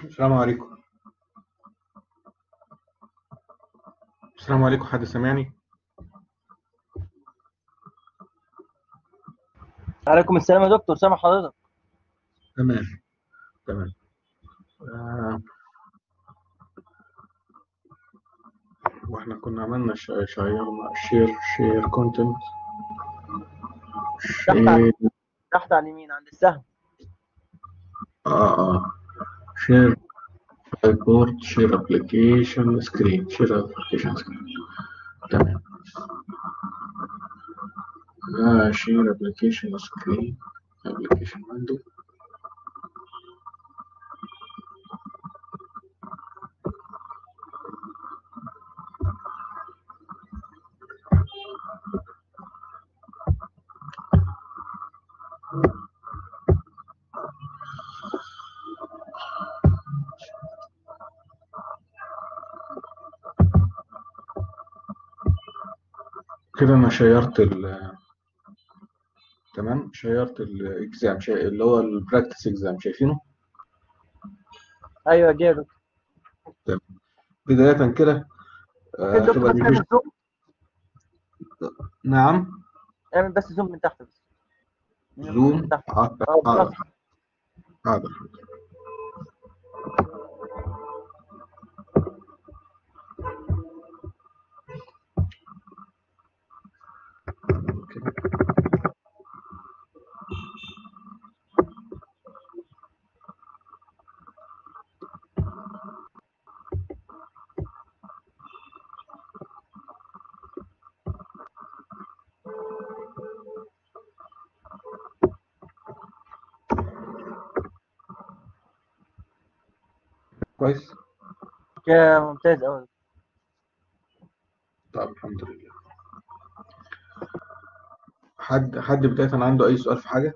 السلام عليكم السلام عليكم حد سامعني عليكم السلام يا دكتور سامع حضرتك تمام تمام آه. واحنا كنا عملنا شا- شيرنا شير شير كونتنت تحت على شير تحت على اليمين عند السهم اه اه شير ريبورت شير ابلكيشن سكرين شير ابلكيشن سكرين تمام آه شير ابلكيشن سكرين ابلكيشن ويندو كده انا شيرت ال تمام شيرت الاكزام شي... اللي هو البراكتس اكزام شايفينه ايوه جه يا دكتور بداية كده آه، دكتور هتبقى بس الريفيجن اعمل زوم نعم اعمل بس زوم من تحت بس من زوم تحت حاضر اه حاضر خلاص حاضر كويس كده ممتاز قوي طب الحمد لله حد حد بداية عنده أي سؤال في حاجة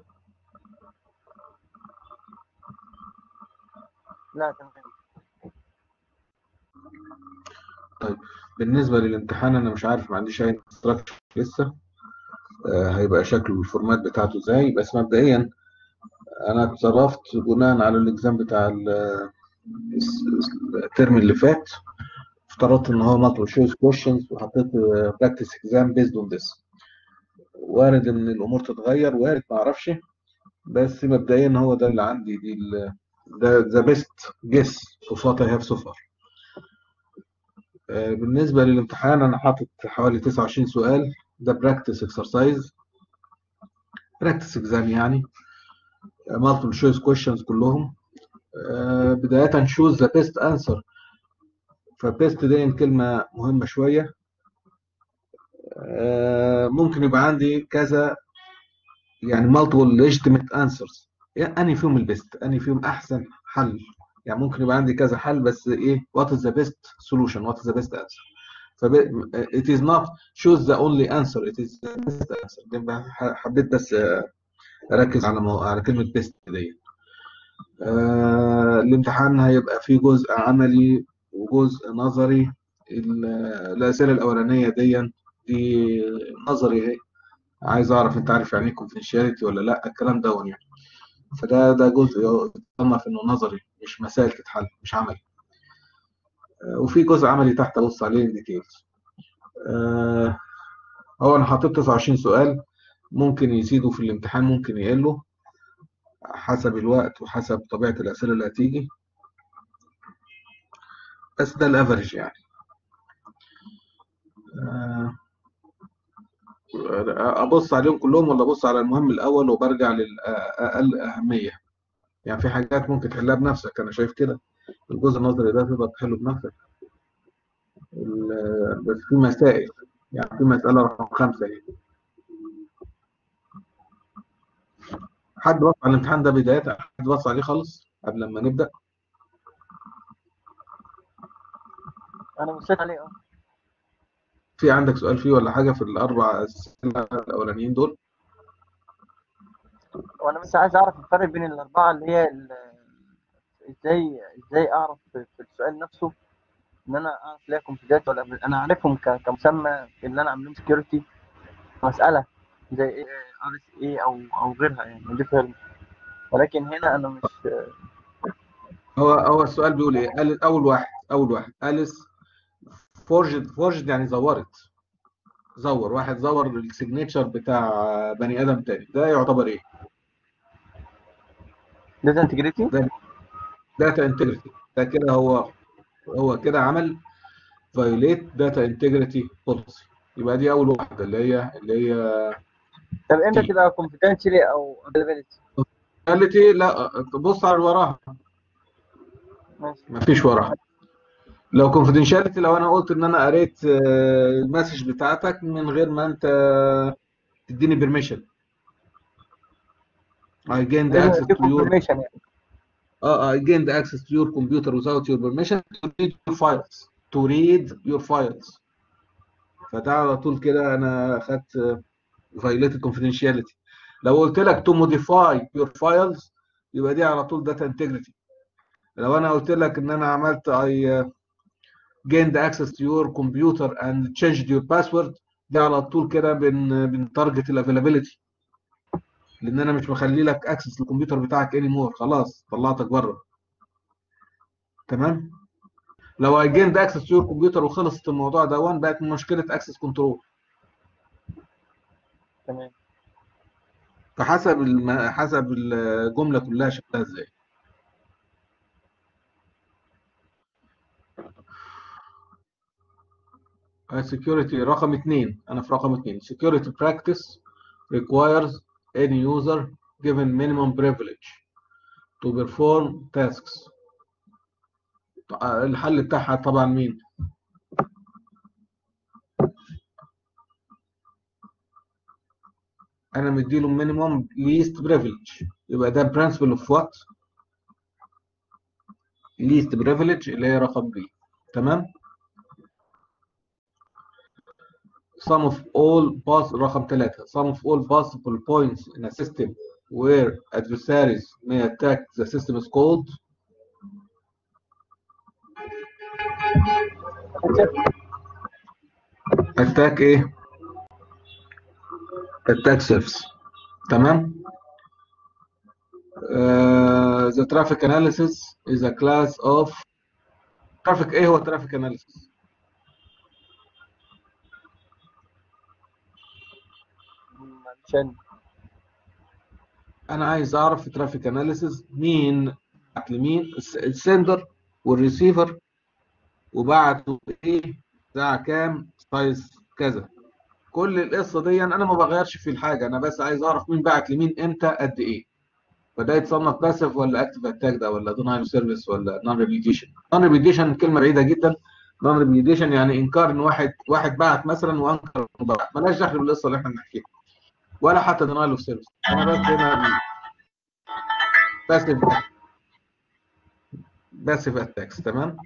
لا تمام طيب بالنسبة للامتحان أنا مش عارف ما عنديش أي instruction لسه آه، هيبقى شكله الفورمات بتاعته ازاي بس مبدئيا أنا اتصرفت بناء على الإكزام بتاع ال- الترم اللي فات افترضت ان هو multiple choice questions وحطيت practice exam based on this وارد ان الامور تتغير وارد ما اعرفش بس مبدئيا هو ده اللي عندي دي ال- ده the best guess of what I have so far آه، بالنسبة للامتحان أنا حاطط حوالي 29 سؤال ده practice exercise practice exam يعني آه، multiple choice questions كلهم آه، بداية choose the best answer فبيست دي كلمة مهمة شوية آه، ممكن يبقى عندي كذا يعني multiple legitimate answers يعني أنهي فيهم البيست أنهي فيهم أحسن حل يعني ممكن يبقى عندي كذا حل بس إيه what is the best solution what is the best answer فب it is not choose the only answer it is the best answer دي بقى ح- حبيت بس آه، أركز على مو... على كلمة best دي آه، الامتحان هيبقى فيه جزء عملي وجزء نظري ال- الأسئلة الأولانية دي دي نظري اهي عايز أعرف أنت عارف يعني إيه confidentiality ولا لأ الكلام ده يعني فده ده جزء يصنف إنه نظري مش مسائل تتحل مش عملي آه، وفي جزء عملي تحت أبص عليه ديتيلز هو أنا حطيت 29 سؤال ممكن يزيدوا في الامتحان ممكن يقلوا حسب الوقت وحسب طبيعة الأسئلة اللي هتيجي بس ده الافرج يعني آه، ابص عليهم كلهم ولا ابص على المهم الاول وبرجع للاقل اهميه يعني في حاجات ممكن تحلها بنفسك انا شايف كده الجزء النظري ده تقدر تحله بنفسك ال- بس في مسائل يعني في مساله رقم خمسه اهي حد بص على الامتحان ده بدايه حد بص عليه خالص قبل ما نبدا انا بصيت عليه اه في عندك سؤال فيه ولا حاجه في الاربع اسئله الاولانيين دول وانا بس عايز اعرف الفرق بين الاربعه اللي هي ال- ازاي ازاي اعرف في في السؤال نفسه ان انا اعرف ليها كونفيدنت ولا قبل- انا عارفهم ك- كمسمى اللي انا عاملهم سكيورتي مساله زي ايه ار اس اي او او غيرها يعني دي فهم ولكن هنا انا مش هو هو السؤال بيقول ايه؟ قال اول واحد اول واحد اليس فورجد فورجد يعني زورت زور واحد زور السيجنتشر بتاع بني ادم تاني ده يعتبر ايه؟ داتا انتجريتي داتا انتجريتي ده كده هو هو كده عمل فايوليت داتا انتجريتي بوليسي يبقى دي اول واحده اللي هي اللي هي طب امتى تبقى كونفيدنشالي او افيلابيلتي قالت ايه لا بص على اللي وراها ماشي مفيش وراها لو confidentiality لو انا قلت ان انا قريت آه، المسج بتاعتك من غير ما انت تديني بيرميشن I gained access دي to your كونفirmation يعني uh, I gained access to your computer without your permission to read your files to read your files فده على طول كده انا اخدت آه، violated confidentiality لو قلت لك to modify your files يبقى دي على طول data integrity لو انا قلت لك ان انا عملت I uh, gained access to your computer and changed your password دي على طول كده بن بنتارجت الافيلابيلتي لان انا مش مخلي لك اكسس للكمبيوتر بتاعك اني مور خلاص طلعتك بره تمام لو I gained access to your computer وخلصت الموضوع ده وان بقت مشكله اكسس كنترول تمام فحسب الم... حسب الجمله كلها شكلها ازاي security رقم اثنين انا في رقم اثنين security practice requires any user given minimum privilege to perform tasks الحل بتاعها طبعا مين انا مديله minimum least privilege يبقى ده principle of what least privilege اللي هي رقم بي تمام sum of all pass رقم ثلاثة sum of all possible points in a system where adversaries may attack the system is called attack ايه attack surface تمام uh, the traffic analysis is a class of traffic ايه هو traffic analysis عشان انا عايز اعرف في ترافيك اناليسيس مين بعت لمين الس- السندر والريسيفر وبعتوا ايه ساعه كام سايز كذا كل القصه دي انا ما بغيرش في الحاجه انا بس عايز اعرف مين بعت لمين امتى قد ايه فده يتصنف باسف ولا اكتف اتاك ده ولا دينايل سيرفيس ولا نون ريبيتيشن نون ريبيتيشن كلمه بعيده جدا نون ريبيتيشن يعني انكار ان واحد واحد بعت مثلا وانكر إنه بعت مالهاش دخل بالقصه اللي احنا بنحكيها ولا حتى دينايل اوف سيرفيس انا بس هنا باسف باسف اتاكس تمام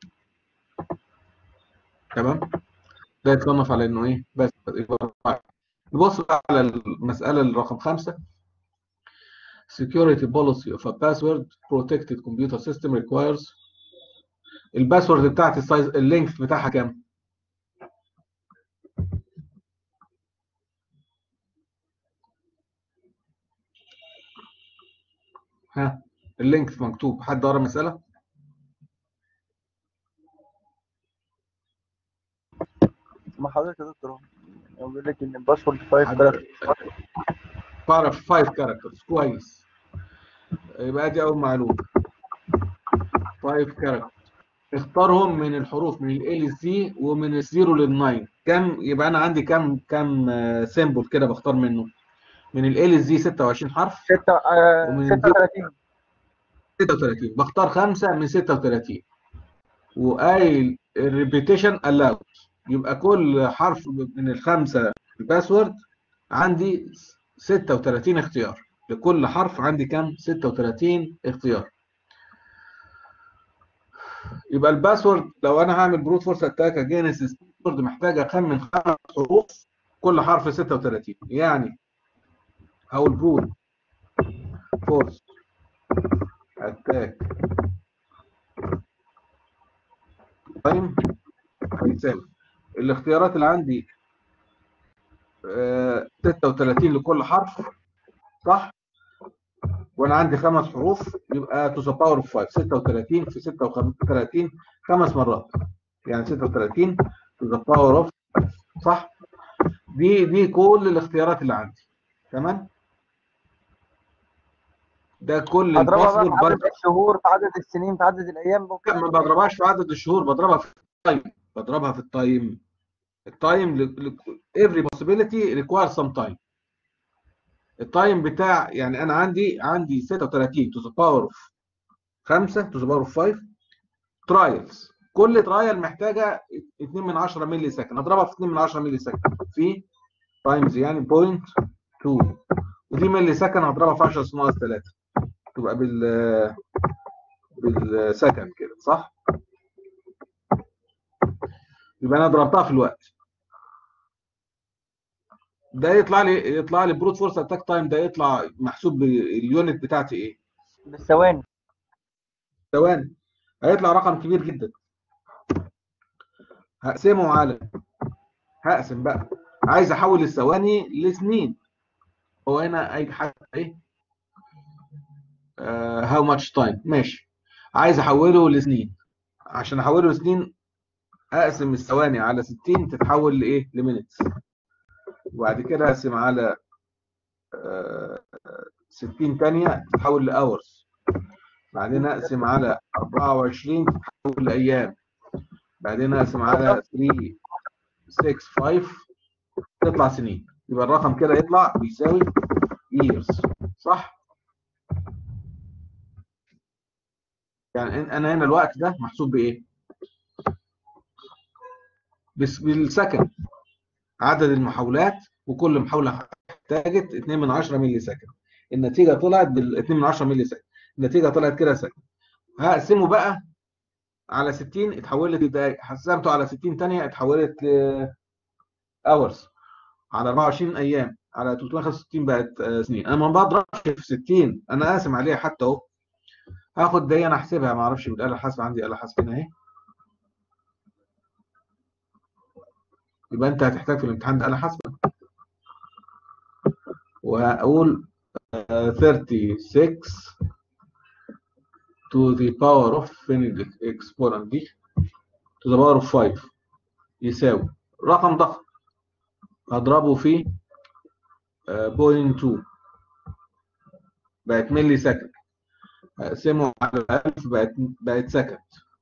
تمام ده يتصنف على انه ايه بس نبص بقى على المساله الرقم خمسة security policy of a password protected computer system requires الباسورد بتاعت السايز اللينك بتاعها كام؟ ها اللينك مكتوب حد قرا المساله؟ ما حضرتك يا دكتور هو بيقول لك ان الباسورد 5 حد- كاركتر تعرف 5 كاركترز كويس يبقى دي اول معلومه 5 كاركترز اختارهم من الحروف من ال للزي ومن الزيرو للناين كم يبقى انا عندي كم كم سيمبل كده بختار منه من ال للزي 26 حرف 6 ومن 36 36 بختار خمسة من 36 وقايل الريبيتيشن allowed يبقى كل حرف من الخمسة الباسورد عندي 36 اختيار لكل حرف عندي كام 36 اختيار يبقى الباسورد لو انا هعمل بروت فورس اتاك اجينست الباسورد محتاج اخمن خمس حروف كل حرف 36 يعني هقول بروت فورس اتاك تايم هيساوي الاختيارات اللي عندي آه، 36 لكل حرف صح وانا عندي خمس حروف يبقى تو ذا باور اوف 5 36 في 36 خمس مرات يعني 36 تو ذا باور اوف صح دي دي كل الاختيارات اللي عندي تمام ده كل اضربها بقى البوسيبل في عدد الشهور في عدد السنين في عدد الايام لا وكده ما بضربهاش في عدد الشهور بضربها في التايم بضربها في التايم التايم ل- ل- every possibility requires some time التايم بتاع يعني انا عندي عندي 36 to the power of 5 to the power of 5 ترايلز كل ترايل محتاجه 2 من 10 مللي سكند اضربها في 2 من 10 مللي سكند في تايمز يعني بوينت 2 ودي مللي سكند هضربها في 10 ناقص 3 تبقى بال بالسكند كده صح؟ يبقى انا ضربتها في الوقت ده يطلع لي يطلع لي بروت فورس اتاك تايم ده يطلع محسوب باليونت بتاعتي ايه؟ بالثواني ثواني هيطلع رقم كبير جدا هقسمه على هقسم بقى عايز احول الثواني لسنين هو هنا اي حاجه ايه هاو ماتش تايم ماشي عايز احوله لسنين عشان احوله لسنين اقسم الثواني على 60 تتحول لايه لمينتس وبعد كده اقسم على آه، 60 تانية تتحول لاورز بعدين اقسم على 24 تتحول لايام بعدين اقسم على 3 6 5 تطلع سنين يبقى الرقم كده يطلع بيساوي years صح يعني انا هنا الوقت ده محسوب بايه بس بالسكند عدد المحاولات وكل محاوله احتاجت 2 من 10 مللي سكند النتيجه طلعت بال 2 من 10 مللي سكند النتيجه طلعت كده سكند هقسمه بقى على 60 اتحولت لدقايق قسمته على 60 ثانيه اتحولت ل اورز على 24 ايام على 365 بقت آه، سنين انا ما بضربش في 60 انا قاسم عليها حتى اهو هاخد دي انا احسبها ما اعرفش بالاله الحاسبه عندي اله حاسبه هنا اهي يبقى انت هتحتاج في الامتحان ده اله حاسبه وهقول آه، 36 to the power of فين الاكسبوننت دي to the power of 5 يساوي رقم ضخم هضربه في بوينت 2 بقت ملي سكند اقسمه على 1000 بقت بقت سكند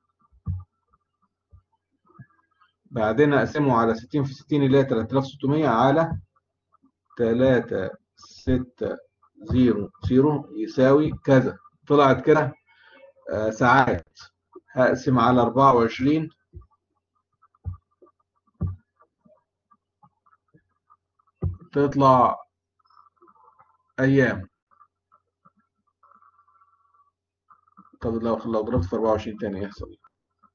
بعدين اقسمه على 60 في 60 اللي هي 3600 على 3 6 0 0 يساوي كذا طلعت كده آه، ساعات هقسم على 24 تطلع ايام طب لو لو ضربت في 24 تاني يحصل ايه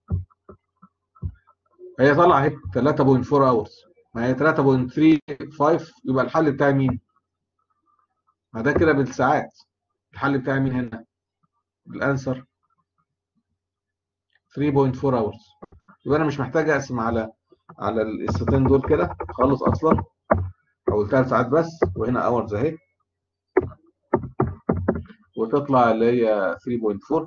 هي طالعه اهي 3.4 اورز ما هي 3.35 يبقى الحل بتاعي مين ما ده كده بالساعات الحل بتاعي مين هنا الانسر 3.4 اورز يبقى انا مش محتاج اقسم على على القصتين دول كده خالص اصلا حولتها لساعات بس وهنا اورز اهي وتطلع اللي هي 3.4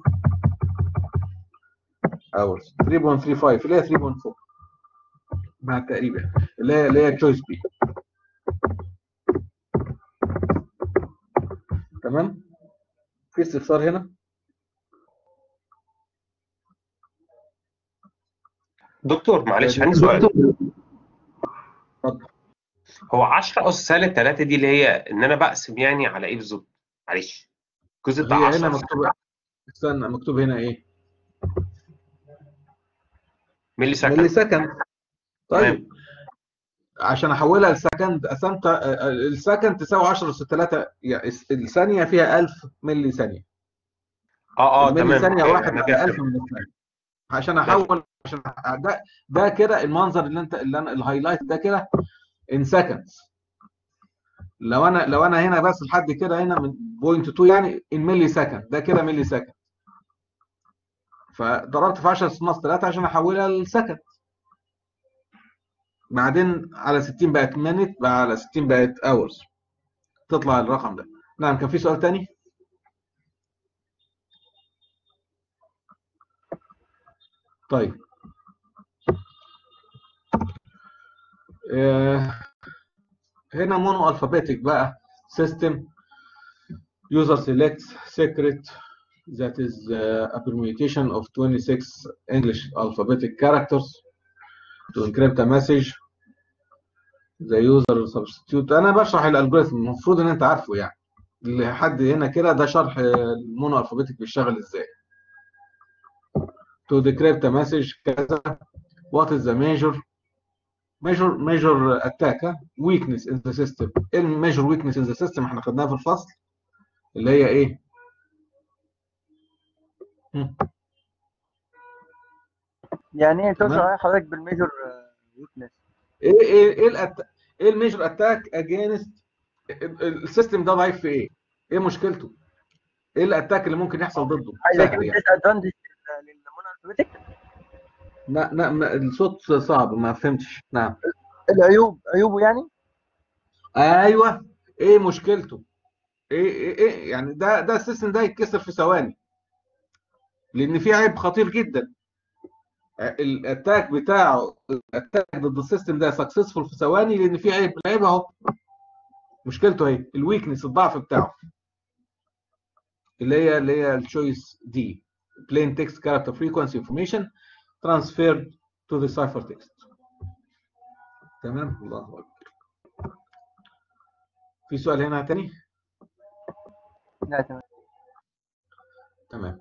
اورز 3.35 اللي هي 3.4 مع تقريبا اللي هي اللي هي تشويس بي تمام في استفسار هنا دكتور معلش عندي سؤال اتفضل هو 10 اس سالب 3 دي اللي هي ان انا بقسم يعني على ايه بالظبط معلش الجزء بتاع هي 10 هنا مكتوب استنى مكتوب هنا ايه ملي سكند ملي سكند طيب تمام عشان احولها لسكند قسمت آه، السكند تساوي 10 اس 3 يعني الثانيه فيها 1000 ملي ثانيه اه اه الملي تمام ثانيه أوكي، واحد انا على كده 1000 فهمت. من الثانيه عشان احول عشان أ- ده ده كده المنظر اللي انت اللي انا الهايلايت ده كده ان سكندز لو انا لو انا هنا بس لحد كده هنا من بوينت 2 يعني ان ملي سكند ده كده ملي سكند فضربت في 10 ناقص 3 عشان احولها لسكند بعدين على 60 بقت مينت بقى على 60 بقت اورز تطلع الرقم ده نعم كان في سؤال تاني طيب آه، هنا مونو الفابيتك بقى سيستم user selects secret that is uh, a permutation of 26 English alphabetic characters to encrypt a message the user substitute انا بشرح الالجوريثم المفروض ان انت عارفه يعني لحد هنا كده ده شرح المونو الفابيتك بيشتغل ازاي to decrypt a message كذا what is the major major major attack ها؟ weakness in the system ايه الميجر weakness in the system احنا خدناها في الفصل اللي هي ايه هم. يعني ايه تقصد تمام. على حضرتك بالميجر ويكنس ايه ايه ايه الأت... ايه الميجر اتاك اجينست السيستم ده ضعيف في ايه؟ ايه مشكلته؟ ايه الاتاك اللي ممكن يحصل ضده؟ اذا سهل كنت يعني. ديس ادفانتج للمونو الفابيتك لا لا ما- الصوت صعب ما فهمتش نعم العيوب عيوبه يعني ايوه ايه مشكلته؟ ايه ايه, إيه؟ يعني ده ده السيستم ده يتكسر في ثواني لان في عيب خطير جدا الاتاك بتاعه الاتاك ضد السيستم ده سكسسفول في ثواني لان في عيب العيب اهو مشكلته اهي الويكنس الضعف بتاعه اللي هي اللي هي الشويس دي plain text character frequency information transferred to the ciphertext تمام الله اكبر في سؤال هنا تاني لا تمام تمام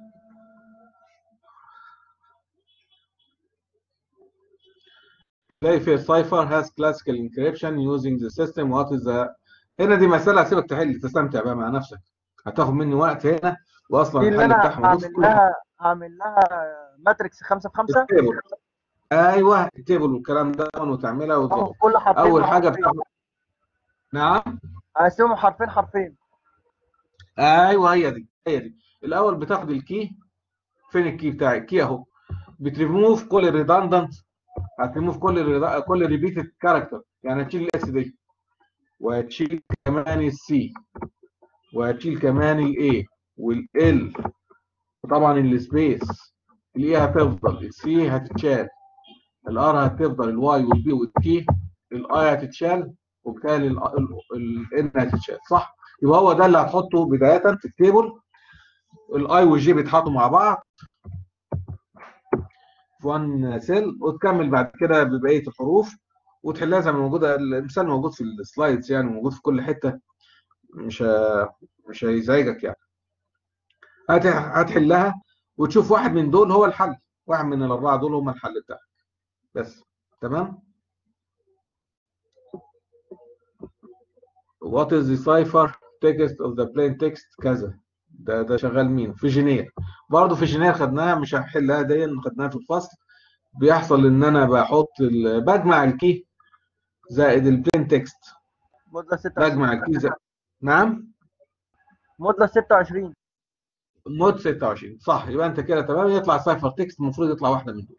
Playfair cipher has classical encryption using the system what is the هنا دي مسألة هسيبك تحل تستمتع بقى مع نفسك هتاخد مني وقت هنا واصلا دي اللي الحل انا بتاعها موجود في هعمل كل لها هعمل لها ماتريكس 5 في 5 التيبل ايوه التيبل والكلام ده وتعملها وتظبط كل حرفين اول مع حاجه حرفين. بتاخد نعم هقسمهم حرفين حرفين ايوه هي دي هي دي الاول بتاخد الكي فين الكي بتاعي الكي اهو بتريموف كل الريدندنت هتريموف كل الريدا- كل ريبيتد كاركتر يعني هتشيل الاس دي وهتشيل كمان السي وهتشيل كمان الاي والال طبعا السبيس الاي هتفضل السي هتتشال الار هتفضل الواي والبي والتي الاي هتتشال وبالتالي الان هتتشال صح يبقى هو ده اللي هتحطه بدايه في التيبل الاي والجي بيتحطوا مع بعض في وان سيل وتكمل بعد كده ببقيه الحروف وتحلها زي ما موجوده المثال موجود في السلايدز يعني موجود في كل حته مش ه- مش هيزعجك يعني هت- هتحلها وتشوف واحد من دول هو الحل واحد من الاربعه دول هم الحل بتاعك بس تمام What is the cipher text of the plain text كذا ده ده شغال مين في جينير برضه في جينير خدناها مش هحلها دي خدناها في الفصل بيحصل ان انا بحط ال- بجمع الكي زائد البلين تكست مدة 26 بجمع الكي زائد نعم مدة 26 مود 26 صح يبقى انت كده تمام يطلع سايفر تكست المفروض يطلع واحده من دول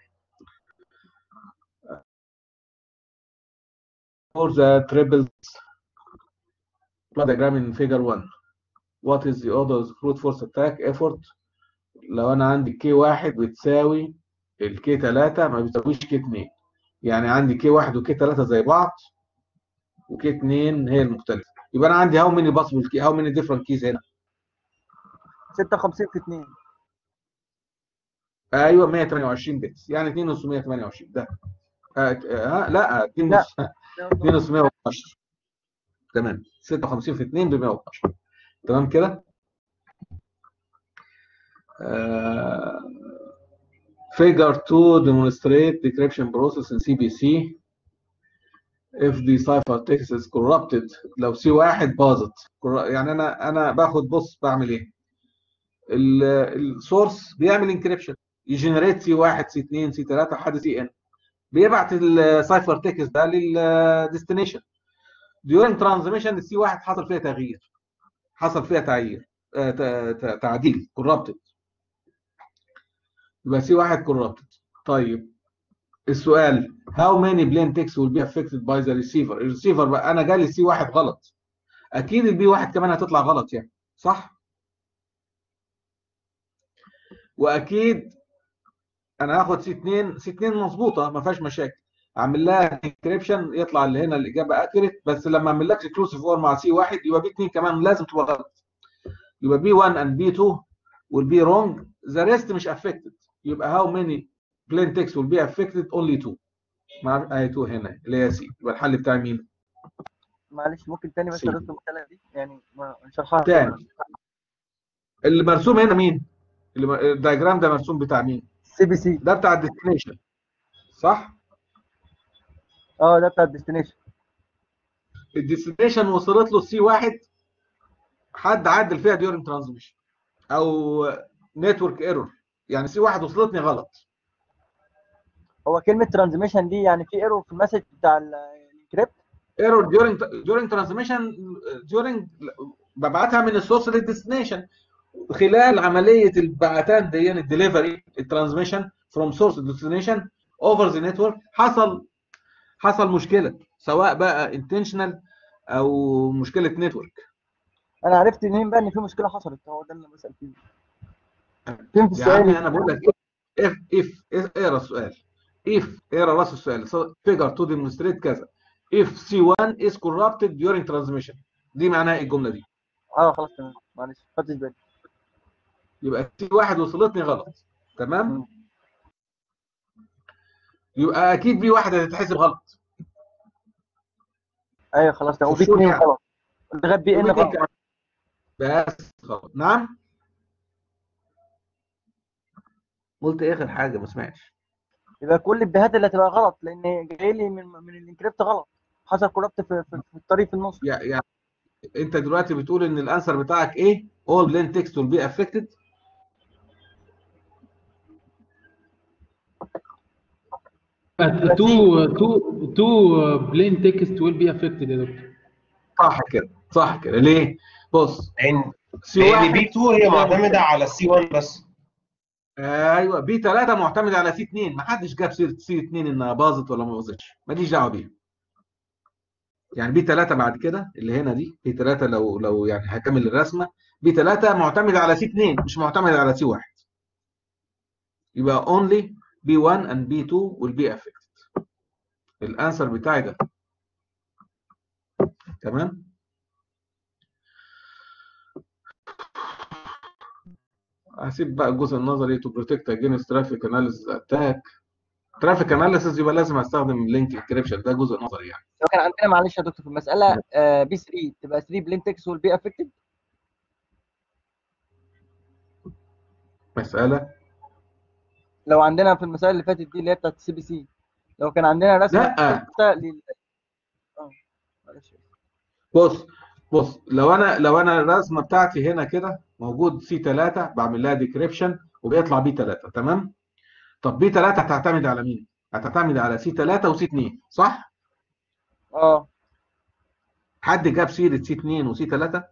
for the triples plot diagram in figure 1 what is the order of the brute force attack effort لو انا عندي كي واحد بتساوي الكي 3 ما بتساويش كي 2 يعني عندي كي واحد وكي 3 زي بعض وكي 2 هي المختلفه يبقى انا عندي هاو ماني باسبل كي هاو ماني ديفرنت كيز هنا 56 في 2 ايوه 128 بت يعني 2 نص 128 ده آه آه لا 2 لا. نص 2 نص 112 تمام 56 في 2 ب 112 تمام كده آه figure 2 demonstrate decryption process in CBC if the cipher text is corrupted لو سي واحد باظت يعني انا انا باخد بص بعمل ايه السورس بيعمل انكريبشن يجنريت سي 1 سي 2 سي 3 لحد سي ان بيبعت السايفر تكست ده للديستنيشن during transmission السي 1 حصل فيها تغيير حصل فيها تعيير آه، ت- ت- تعديل corrupted يبقى سي 1 corrupted طيب السؤال how many plain text will be affected by the receiver الريسيفر بقى انا جالي سي 1 غلط اكيد البي 1 كمان هتطلع غلط يعني صح واكيد انا هاخد سي 2 سي 2 مظبوطه ما فيهاش مشاكل اعمل لها انكريبشن يطلع اللي هنا الاجابه اكيوريت بس لما اعمل لك اكسكلوسيف اور مع سي 1 يبقى بي 2 كمان لازم تبقى غلط يبقى بي 1 and بي 2 will be wrong the rest مش affected يبقى how many plain text will be affected only 2 مع اي 2 هنا اللي هي سي يبقى الحل بتاع مين؟ معلش ممكن تاني بس سي. ارد المساله دي يعني ما نشرحها تاني اللي مرسوم هنا مين؟ اللي م- الدياجرام ده مرسوم بتاع مين؟ سي بي سي ده بتاع الديستنيشن صح؟ اه ده بتاع الديستنيشن الديستنيشن وصلت له السي واحد حد عدل فيها ديورنج ترانزميشن او نتورك ايرور يعني سي واحد وصلتني غلط هو كلمه ترانزميشن دي يعني في ايرور في المسج بتاع الانكريبت ايرور ديورنج ديورنج ترانزميشن ديورنج ببعتها من السورس للديستنيشن خلال عمليه البعتان دي الدليفري الترانزميشن فروم سورس ديستنيشن اوفر ذا نتورك حصل حصل مشكله سواء بقى انتشنال او مشكله نتورك انا عرفت منين بقى ان في مشكله حصلت هو ده اللي انا بسال فيه فهمت يا عمي السؤال انا بقول لك اف اف اقرا السؤال if اقرا راس السؤال figure to demonstrate كذا if C1 is corrupted during transmission دي معناها ايه الجمله دي اه خلاص تمام معلش ما خدتش بالي يبقى C1 وصلتني غلط تمام مم. يبقى اكيد بي واحد هتتحسب غلط ايوه خلاص تمام وبي الشور 2 يعني. غلط لغايه بي ان وبي غلط كمان. بس غلط نعم قلت اخر حاجه ما سمعتش يبقى كل البيهات اللي هتبقى غلط لان جاي لي من من الانكريبت غلط حصل كوربت في, في, في الطريق في النص يعني يعني انت دلوقتي بتقول ان الانسر بتاعك ايه all plain text will be affected two two two plain text will be affected يا دكتور صح كده صح كده ليه بص لان سي لان واحد بي 2 هي معتمده على السي 1 بس ايوه بي 3 معتمد على سي 2 ما حدش جاب سيره سي 2 انها باظت ولا ما باظتش ماليش دعوه بيها يعني بي 3 بعد كده اللي هنا دي بي 3 لو لو يعني هكمل الرسمه بي 3 معتمد على سي 2 مش معتمد على سي 1 يبقى only بي 1 and بي 2 will be affected الانسر بتاعي ده تمام هسيب بقى الجزء النظري to protect against traffic analysis attack traffic analysis يبقى لازم استخدم لينك انكريبشن ده جزء نظري يعني لو كان عندنا معلش يا دكتور في المساله بي 3 تبقى 3 بلين تكس ويل بي افكتد مساله لو عندنا في المسائل اللي فاتت دي اللي هي بتاعت السي بي سي لو كان عندنا رسمه لا. لل... اه معلش بص بص لو انا لو انا الرسمه بتاعتي هنا كده موجود سي 3 بعمل لها ديكريبشن وبيطلع بي 3 تمام طب بي 3 هتعتمد على مين هتعتمد على سي 3 وسي 2 صح اه حد جاب سيره سي 2 وسي 3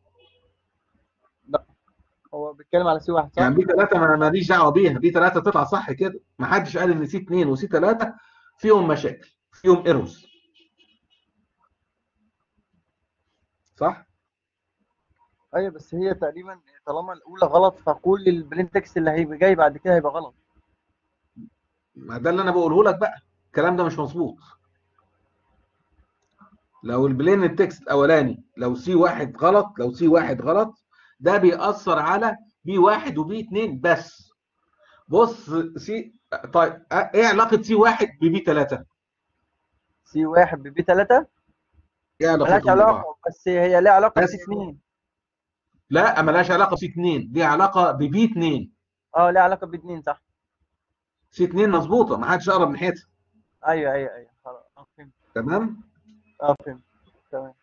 هو بيتكلم على سي واحد صح؟ يعني بي 3 ما ماليش دعوه بيها بي 3 تطلع صح كده ما حدش قال ان سي 2 وسي 3 فيهم مشاكل فيهم ايروز صح ايوه بس هي تقريبا طالما الاولى غلط فكل البلين تكست اللي هيبقى جاي بعد كده هيبقى غلط ما ده اللي انا بقوله لك بقى الكلام ده مش مظبوط لو البلين التكست الاولاني لو سي واحد غلط لو سي واحد غلط ده بيأثر على بي واحد وبي اتنين بس بص سي طيب ايه علاقة سي واحد ببي تلاتة؟ سي واحد ببي 3 ايه ملهاش علاقتهم ببعض؟ علاقه بس هي ليها علاقه بس. بسي 2 لا ملهاش علاقة بسي اتنين دي علاقة ببي اتنين اه ليها علاقه ب 2 صح سي اتنين مظبوطة ما حدش قرب ناحيتها ايوه ايوه ايوه خلاص اه فهمت تمام؟ اه فهمت تمام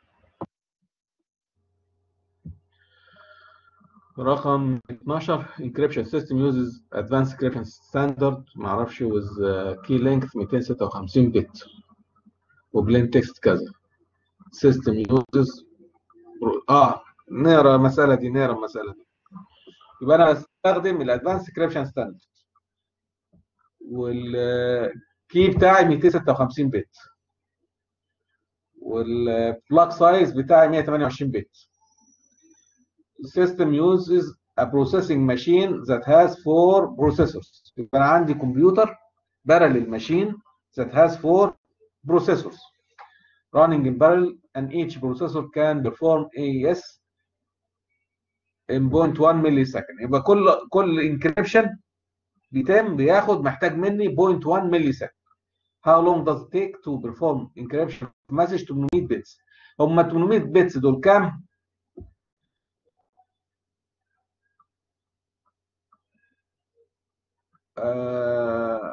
رقم 12 encryption system uses advanced encryption standard ما اعرفش with uh, key length 256 بت وبلين تكست كذا system uses اه نقرا المساله دي نقرا المساله دي يبقى انا بستخدم الادفانس انكريبشن ستاندرد والكي بتاعي 256 بت والبلاك سايز بتاعي 128 بت السيستم uses a processing machine that has four processors يبقى انا عندي كمبيوتر parallel machine that has four processors running in parallel and each processor can perform AES in 0.1 millisecond يبقى كل كل encryption بيتم بياخد محتاج مني 0.1 millisecond how long does it take to perform encryption message 800 bits هم 800 بيتس دول كام؟ آه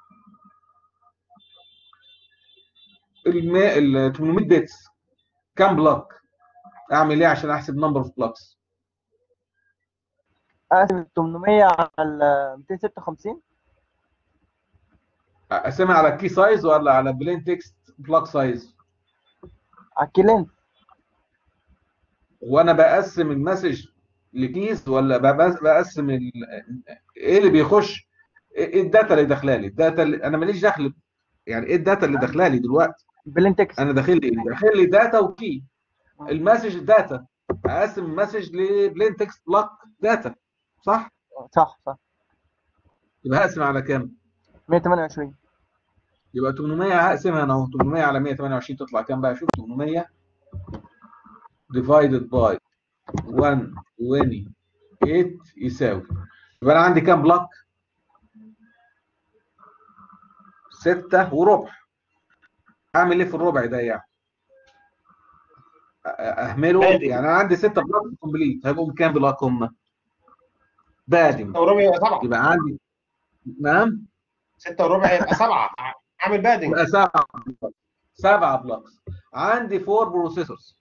الماء ال 800 بيتس كام بلوك؟ اعمل ايه عشان احسب نمبر اوف بلوكس؟ اقسم 800 على 256 اقسمها على كي سايز ولا على بلين تكست بلوك سايز؟ على الكيلين وانا بقسم المسج لكيس ولا بقس- بقسم ال... ايه اللي بيخش ايه الداتا اللي داخله لي الداتا اللي... انا ماليش دخل يعني ايه الداتا اللي داخله لي دلوقتي بلين تكست انا داخل لي ايه داخل لي داتا وكي المسج داتا اقسم المسج لبلين تكست بلوك داتا صح صح صح يبقى هقسم على كام 128 يبقى 800 هقسمها انا اهو 800 على 128 تطلع كام بقى شوف 800 divided by 128 يساوي يبقى انا عندي كام بلوك؟ 6 وربع اعمل ايه في الربع ده يعني؟ أ- اهمله بادئ. يعني انا عندي 6 بلوك كومبليت هيبقوا كام بلوك هم؟ بادم ستة وربع يبقى سبعة يبقى عندي نعم ستة وربع يبقى سبعة اعمل بادنج يبقى سبعة سبعة بلوكس عندي فور بروسيسورز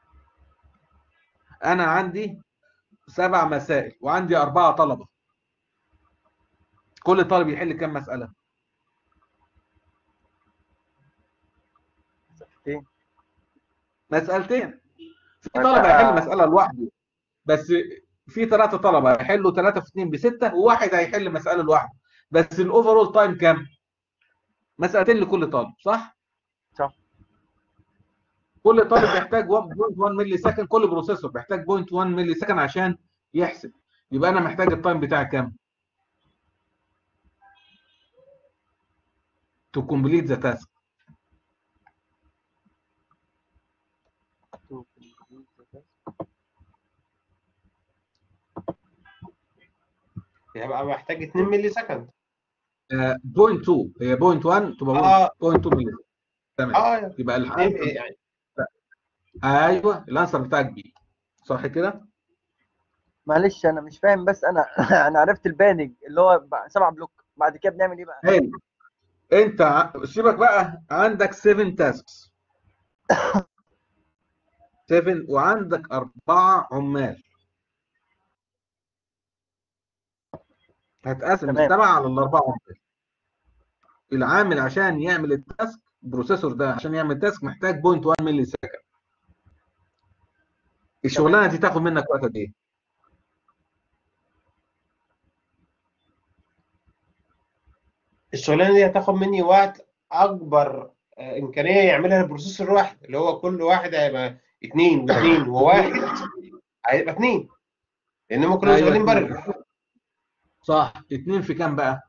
انا عندي سبع مسائل وعندي اربعة طلبة كل طالب يحل كام مسألة مسألتين. مسألتين في طالب هيحل مسألة لوحده بس في ثلاثة طلبة هيحلوا ثلاثة في اثنين بستة وواحد هيحل مسألة لوحده بس الاوفرول تايم كام؟ مسألتين لكل طالب صح؟ صح. كل طالب بيحتاج 1.1 ملي سكند كل بروسيسور بيحتاج 0.1 ملي سكند عشان يحسب يبقى انا محتاج التايم بتاعي كام؟ to complete the task يبقى محتاج 2 ملي سكند آه، 0.2 هي 0.1 تبقى اه 0.2 ملي تمام اه يبقى يعني الحل يعني ايوه الانسر بتاعك بي صح كده؟ معلش انا مش فاهم بس انا انا عرفت البانج اللي هو ب- سبع بلوك بعد كده بنعمل ايه بقى؟ حلو انت ع- سيبك بقى عندك 7 تاسكس 7 وعندك أربعة عمال هتقسم تمام. السبعة على الأربعة عمال العامل عشان يعمل التاسك البروسيسور ده عشان يعمل التاسك محتاج 0.1 ملي سكند الشغلانة دي تاخد منك وقت قد إيه؟ الشغلانه دي هتاخد مني وقت اكبر آه، امكانيه يعملها البروسيسور الواحد اللي هو كل واحد هيبقى اثنين واثنين وواحد هيبقى اثنين لان هم كلهم أيوة، شغالين اتنين. بره صح اتنين في كام بقى؟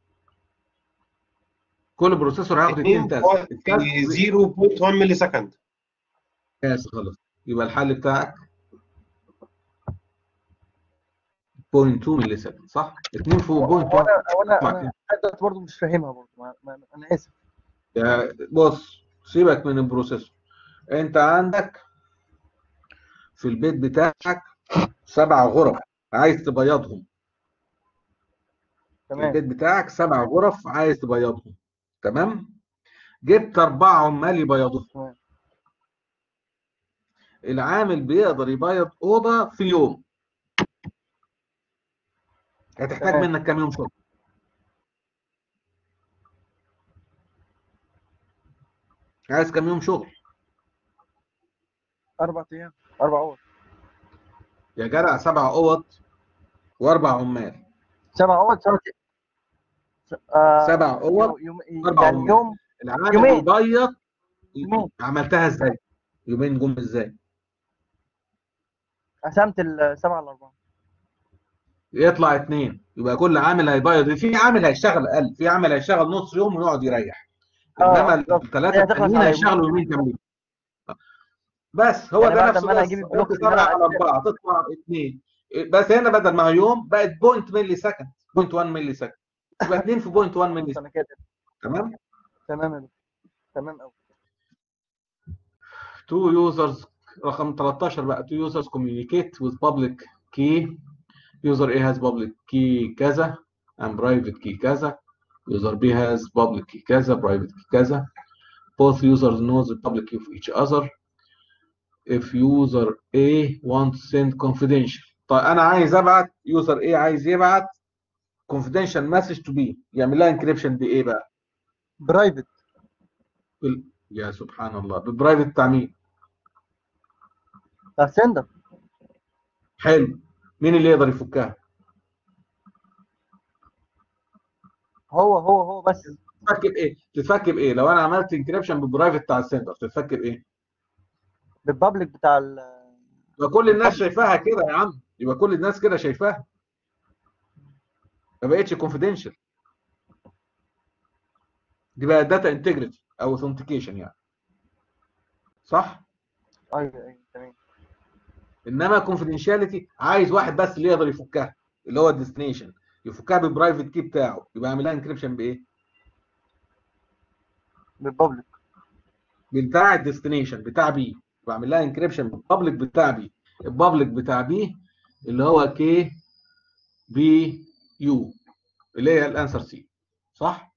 كل بروسيسور هياخد اتنين اثنين تاسك التاسك في 0.1 ملي سكند بس خلاص يبقى الحل بتاعك 0.2 ملي سكند صح؟ 2 فوق هو 0.1 انا هو انا تطلع انا كام؟ لحد برضه مش فاهمها برضه ما- ما- انا اسف يا- بص سيبك من البروسيسور انت عندك في البيت بتاعك سبع غرف عايز تبيضهم في تمام البيت بتاعك سبع غرف عايز تبيضهم تمام؟ جبت أربعة عمال يبيضوهم تمام. العامل بيقدر يبيض أوضة في يوم هتحتاج تمام. منك كام يوم شغل؟ عايز كام يوم شغل؟ اربع ايام اربع اور يا جدع سبع أوض وأربع عمال سبع اور سبع آه سبع أوض يوم أربع يعني عمال. يوم العامل يومين. يبيض يومين. عملتها ازاي؟ يومين جم ازاي؟ قسمت السبعه على اربعه يطلع اتنين يبقى كل عامل هيبيض في عامل هيشتغل اقل في عامل هيشتغل نص يوم ويقعد يريح آه، انما بالظبط. الثلاثه هي هتخلص التانيين على هيشتغلوا يومين. يومين كاملين بس هو يعني ده بعد نفسه ما أنا بس أجيب البلوك قلت اللي أنا سبعة على عايزه. أربعة تطلع اثنين بس هنا بدل ما هي يوم بقت بوينت ملي سكند بوينت 1 ملي سكند يبقى 2 في بوينت 1 ملي سكند انا كده تمام تمام يا دكتور. تمام قوي two users رقم 13 بقى two users communicate with public key user A has public key كذا and private key كذا user B has public key كذا private key كذا both users know the public key of each other if user A wants to send confidential طيب انا عايز ابعت user A عايز يبعت confidential message to B يعمل لها encryption بايه بقى برايفت بال... يا سبحان الله بالبرايفت بتاع مين بتاع سندر حلو مين اللي يقدر يفكها هو هو هو بس تتفك بايه؟ تتفك بايه؟ لو انا عملت انكريبشن بالبرايفت بتاع السندر تتفك بايه؟ بالبابليك بتاع ال يبقى كل الناس شايفاها كده يا عم يبقى كل الناس كده شايفاها ما بقتش كونفيدنشال دي بقى داتا انتجريتي او اوثنتيكيشن يعني صح؟ ايوه ايوه تمام انما كونفيدنشاليتي عايز واحد بس اللي يقدر يفكها اللي هو الديستنيشن يفكها بالبرايفت كي بتاعه يبقى يعمل لها انكريبشن بايه؟ بالبابليك بتاع الديستنيشن بتاع بي بعمل لها انكريبشن بالبابليك بتاع بي البابليك بتاع بي اللي هو كي بي يو اللي هي الانسر سي صح؟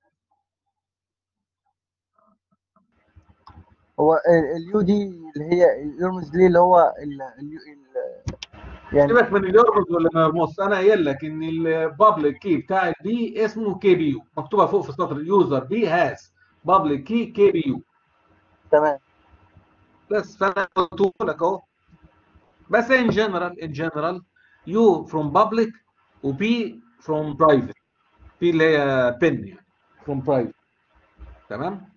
هو ال- اليو دي اللي هي يرمز ليه اللي هو ال ال ال يعني سيبك من اليرمز ولا ما يرمز انا قايل لك ان البابليك كي بتاع البي اسمه كي بي يو مكتوبه فوق في السطر اليوزر بي هاز بابليك كي كي بي يو تمام بس فانا قلت لك اهو بس ان جنرال ان جنرال يو فروم بابليك وبي فروم برايفت بي اللي هي بن يعني فروم برايفت تمام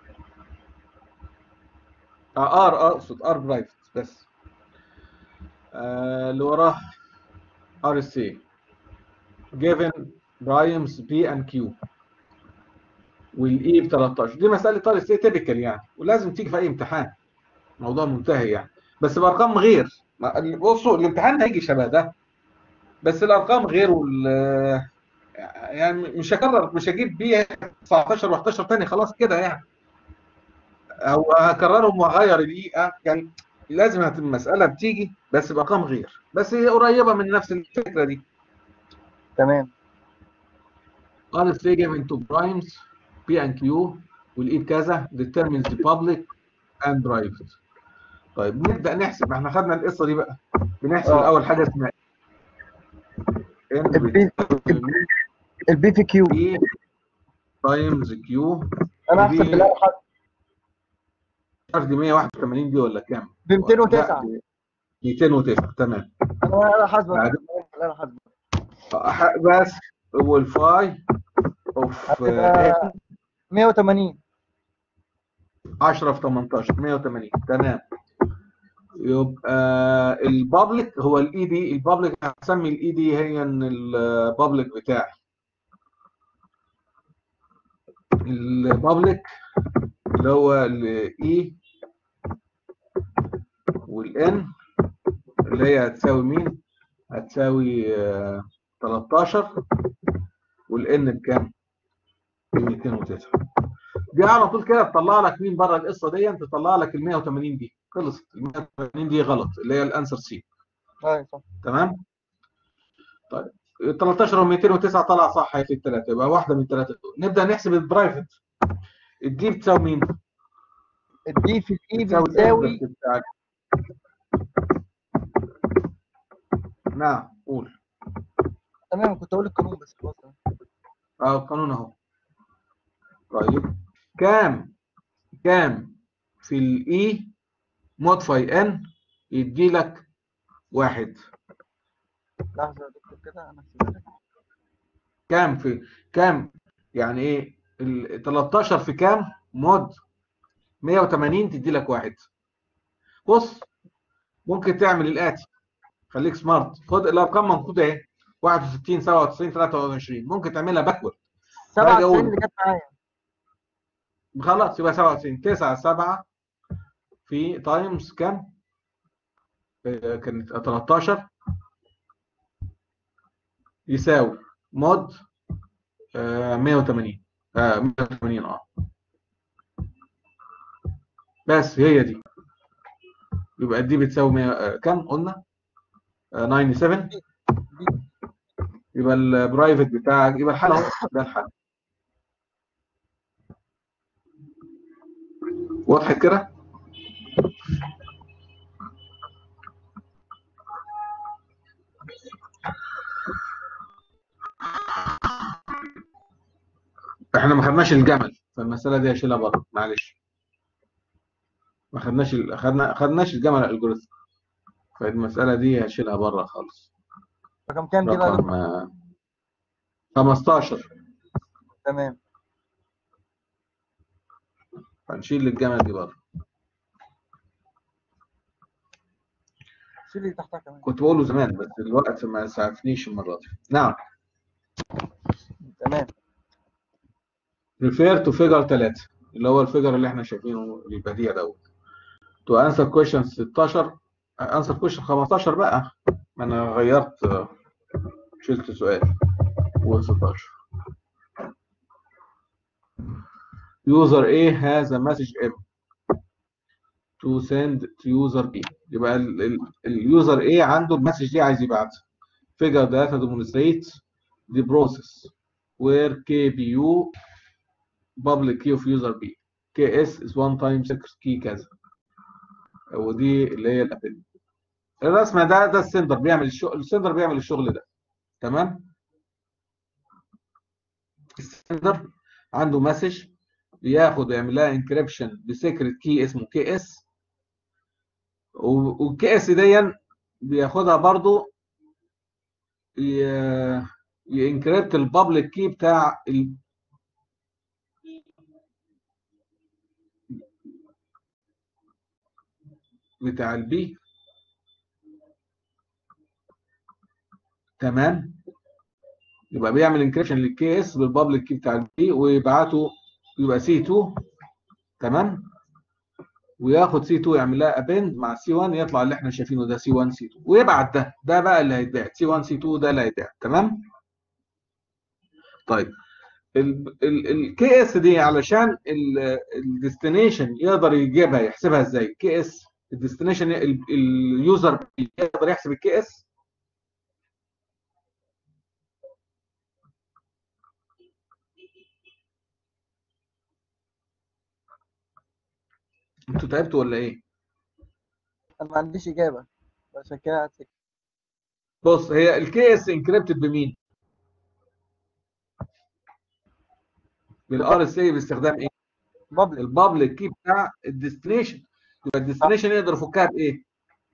اه ار اقصد ار برايفت بس آه، اللي وراه ار اس سي given برايمز بي اند كيو والاي ب 13 دي مساله ار اس سي تيبيكال يعني ولازم تيجي في اي امتحان موضوع منتهي يعني بس بارقام غير ما- بصوا الامتحان هيجي شبه ده بس الارقام غير وال يعني مش هكرر مش هجيب بيه 19 و11 تاني خلاص كده يعني او هكررهم واغير الاي يعني لازم هت- المساله بتيجي بس بارقام غير بس هي قريبه من نفس الفكره دي تمام R is given to primes P and Q والاي بكذا determines the public and private طيب نبدا نحسب احنا خدنا القصه دي بقى بنحسب آه. الاول حاجه اسمها N البي البي في كيو P times Q انا دي- احسب بالله حد مش عارف دي 181 دي ولا كام؟ ب 209 لا، دي 209 تمام انا انا حاسبه بعد- انا حاسبه أح- بس والفاي اوف هتبقى 180 10 في 18 180 تمام يبقى البابليك هو الاي دي البابليك هسمي الاي دي هي ان البابليك بتاعي البابليك اللي هو الاي والان اللي هي هتساوي مين؟ هتساوي آه، 13 والان بكام؟ ب 209 دي على طول كده تطلع لك مين بره القصه دي تطلع لك ال 180 دي خلصت ال 180 دي غلط اللي هي الانسر سي ايوه صح تمام طيب 13 و 209 طلع صح هي في الثلاثه يبقى واحده من الثلاثه دول نبدا نحسب البرايفت الدي بتساوي مين؟ الدي في الاي بتساوي بتساوي الانفرس بتاعك نعم قول تمام كنت اقول القانون بس خلاص اه القانون اهو طيب كام كام في الاي مودفاي ان يدي لك واحد لحظه يا دكتور كده انا هحسبها لك كام في كام يعني ايه ال 13 في كام مود 180 تدي لك واحد بص ممكن تعمل الاتي خليك سمارت خد الارقام موجوده اهي 61 97 23 ممكن تعملها باكورد 97 أقول. اللي جت معايا خلاص يبقى 97 9 7 في تايمز كام؟ آه، كانت 13 يساوي مود آه، 180 آه 180 اه بس هي دي يبقى دي بتساوي 100 آه، كام قلنا؟ آه 97 دي يبقى البرايفت بتاعك يبقى الحل اهو ده الحل واضح كده؟ احنا ما خدناش الجمل فالمساله دي هشيلها بره معلش ما خدناش ال... خدنا خدناش الجمل الالجوريثم فالمساله دي هشيلها بره خالص رقم كام كده يا رقم دكتور؟ آه، 15 تمام هنشيل الجمل دي بره شيل اللي تحتها كمان كنت بقوله زمان بس الوقت ما سعفنيش المره دي نعم تمام refer to figure 3 اللي هو الفيجر اللي احنا شايفينه البديع دوت to answer question 16 answer question 15 بقى ما انا غيرت آه، شلت سؤال و16 user A has a message M to send to user B يبقى اليوزر A عنده المسج دي عايز يبعتها figure data demonstrates the process where KBU public key of user B KS is one time secret key كذا ودي اللي هي الابل الرسمه ده ده السندر بيعمل الشغل السندر بيعمل الشغل ده تمام السندر عنده مسج بياخد ويعمل لها انكريبشن بسيكريت كي اسمه كي اس والكي اس دي بياخدها برضو ينكريبت البابليك كي بتاع ال... بتاع البي تمام يبقى بيعمل انكريبشن للكي اس بالبابليك كي بتاع البي ويبعته يبقى سي 2 تمام وياخد سي 2 يعمل لها ابند مع سي 1 يطلع اللي احنا شايفينه ده سي 1 سي 2 ويبعت ده ده بقى اللي هيتبعت سي 1 سي 2 ده اللي هيتبعت تمام طيب الكي اس دي علشان الديستنيشن يقدر يجيبها يحسبها ازاي كي اس الديستنيشن اليوزر يقدر يحسب الكي اس انتوا تعبتوا ولا ايه؟ انا ما عنديش اجابه عشان كده هتسكت. بص هي الكي اس انكريبتد بمين؟ بالار اس اي باستخدام ايه؟ بابليك البابليك كي بتاع الديستنيشن يبقى الديستنيشن يقدر يفكها بايه؟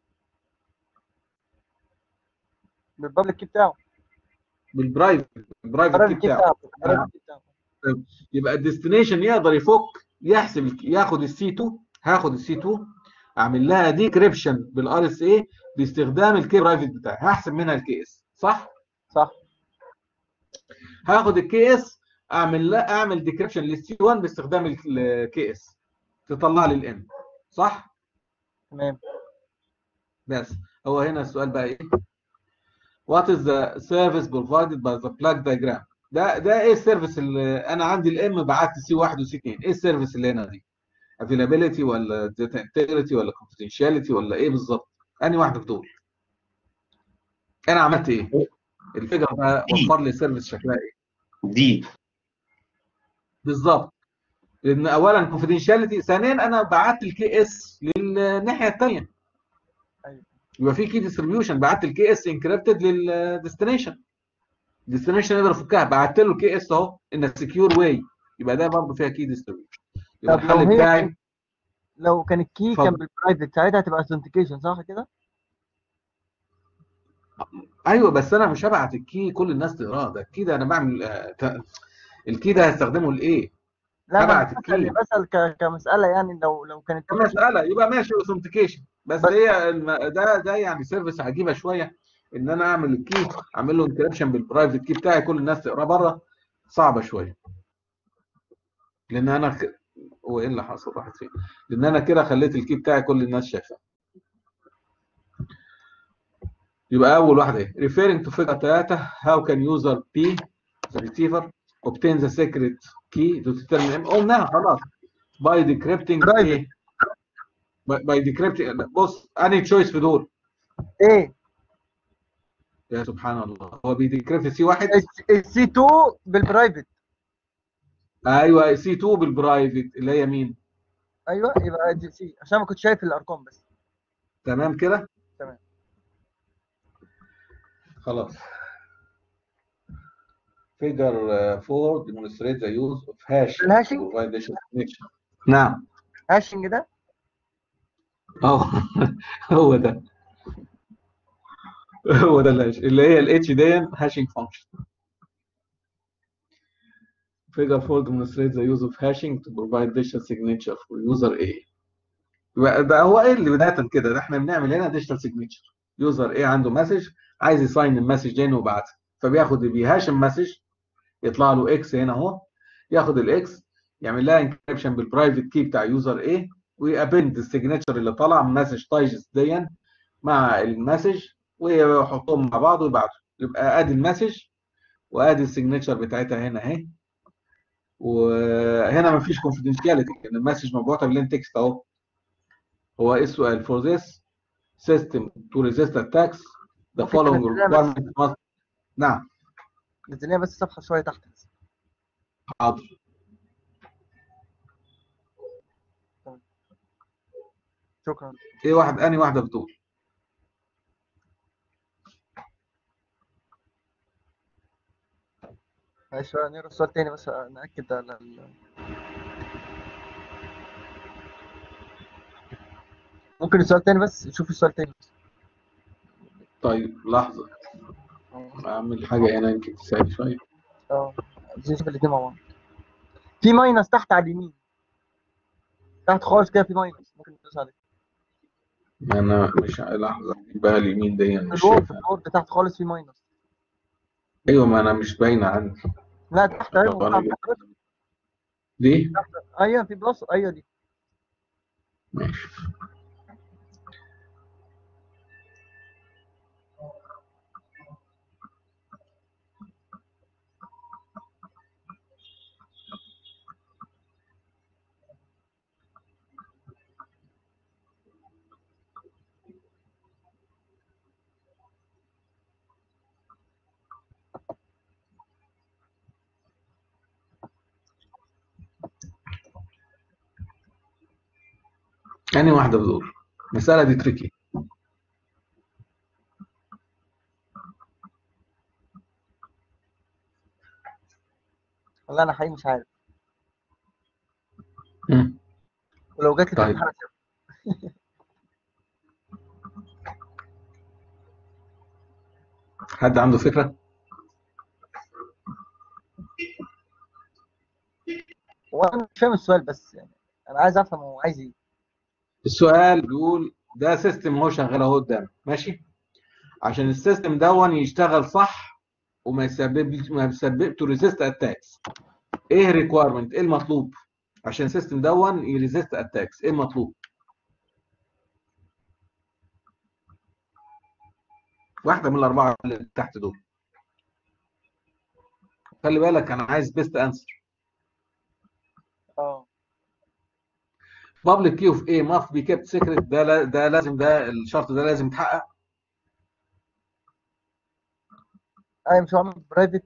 بالبابليك كي بتاعه بالبرايفت البرايفت كي البرايفت كي بتاعه بتاعه البرايفت كي بتاعه يبقى الديستنيشن يقدر يفك يحسب الك- ياخد السي 2 هاخد السي 2 اعمل لها ديكريبشن بالار اس اي باستخدام الكي برايفت بتاعي هحسب منها الكي اس صح؟ صح هاخد الكي اس اعمل لا اعمل ديكريبشن للسي 1 باستخدام الكي اس تطلع لي الام صح؟ تمام بس هو هنا السؤال بقى ايه؟ What is the service provided by the plug diagram؟ ده ده ايه السيرفيس اللي انا عندي الام بعت سي 1 وسي 2 ايه السيرفيس اللي هنا دي؟ availability ولا data integrity ولا confidentiality ولا ايه بالظبط؟ انهي واحده في دول؟ انا عملت ايه؟ الفكره بقى وفر لي سيرفيس شكلها ايه؟ دي بالظبط لان اولا كونفيدنشاليتي ثانيا انا بعت الكي اس للناحيه الثانيه ايوه يبقى في كي ديستريبيوشن بعت الكي اس انكريبتد للديستنيشن الديستنيشن يقدر يفكها بعت له الكي اس اهو ان سكيور واي يبقى ده برضه فيها كي ديستريبيوشن يبقى طب لو الحل هي بتاعي كان- لو كان الكي اتفضل. كان بالبرايفت ساعتها هتبقى اثنتيكيشن صح كده؟ ايوه بس انا مش هبعت الكي كل الناس تقراه ده الكي ده انا بعمل آه، ت- الكي ده هستخدمه لايه؟ لا هبعت انا بسأل الكي. بسأل ك- كمسألة يعني لو لو كانت مسألة يبقى ماشي اوثنتيكيشن بس بس- هي الم... ده ده يعني سيرفيس عجيبه شويه ان انا اعمل الكي اعمل له انكريبشن بالبرايفت كي بتاعي كل الناس تقرا بره صعبه شويه لان انا خ... هو ايه اللي حصل راحت فين لان انا كده خليت الكي بتاعي كل الناس شايفاه يبقى اول واحده ايه referring to figure 3 how can user P the receiver obtain the secret key to determine M قلناها خلاص by decrypting Private. ايه by by decrypting بص انهي تشويس في دول ايه يا سبحان الله هو بيديكريبت سي واحد السي 2 بالبرايفت ايوه سي 2 بالبرايفت اللي هي مين ايوه يبقى دي سي عشان ما كنت شايف الارقام بس تمام كده تمام. خلاص figure 4 demonstrate the use of hash الهاشing؟ to provide additional connection. نعم هاشنج ده اه هو ده هو ده الهاش اللي هي الاتش دي هاشنج فانكشن figure 4 demonstrates the use of hashing to provide digital signature for user A يبقى ده هو ايه اللي بدايه كده ده احنا بنعمل هنا ديجيتال سيجنتشر يوزر ايه عنده مسج عايز يساين المسج دي ويبعتها فبياخد بيهاش المسج يطلع له اكس هنا اهو ياخد الاكس يعمل لها انكريبشن بالبرايفت كي بتاع يوزر ايه ويابند السيجنتشر اللي طلع من مسج تايجس دي مع المسج ويحطهم مع بعض ويبعتوا يبقى ادي المسج وادي السيجنتشر بتاعتها هنا اهي وهنا مفيش كونفيدنشاليتي لان المسج مبعوثه باللين تكست اهو هو ايه السؤال for this system to resist attacks the ممكن following تنزلها بس. requirements must نعم نزلنا بس صفحه شويه تحت حاضر شكرا ايه واحد انهي واحده بتقول معلش بقى نقرا السؤال تاني بس ناكد على ال... ممكن السؤال تاني بس شوف السؤال تاني طيب لحظه اعمل حاجه هنا يمكن تساعد شويه اه عايزين نشوف الاتنين مع بعض في ماينس تحت على اليمين تحت خالص كده في ماينس ممكن ندوس عليه انا مش لحظه بقى اليمين دي في مش الوورد في شايفها الوورد تحت خالص في ماينس ايوه ما انا مش باينه عندي لا تحت طب ايوه انا تحت. دي ايوه في بلس ايوه دي ماشي انهي واحده بدول المساله دي تريكي والله انا حقيقي مش عارف مم. ولو جات لي في طيب. الامتحان هسيبها. حد عنده فكره وانا مش فاهم السؤال بس يعني انا عايز افهم هو عايز ايه السؤال بيقول ده سيستم هو شغال اهو قدامك ماشي عشان السيستم دون يشتغل صح وما يسبب ما يسبب تو ريزيست اتاكس ايه ريكويرمنت ايه المطلوب عشان السيستم دون يريزيست اتاكس ايه المطلوب واحده من الاربعه اللي تحت دول خلي بالك انا عايز بيست انسر اه public key of A must be kept secret ده لا- ده لازم ده الشرط ده لازم يتحقق ايوه مش هعمل برايفت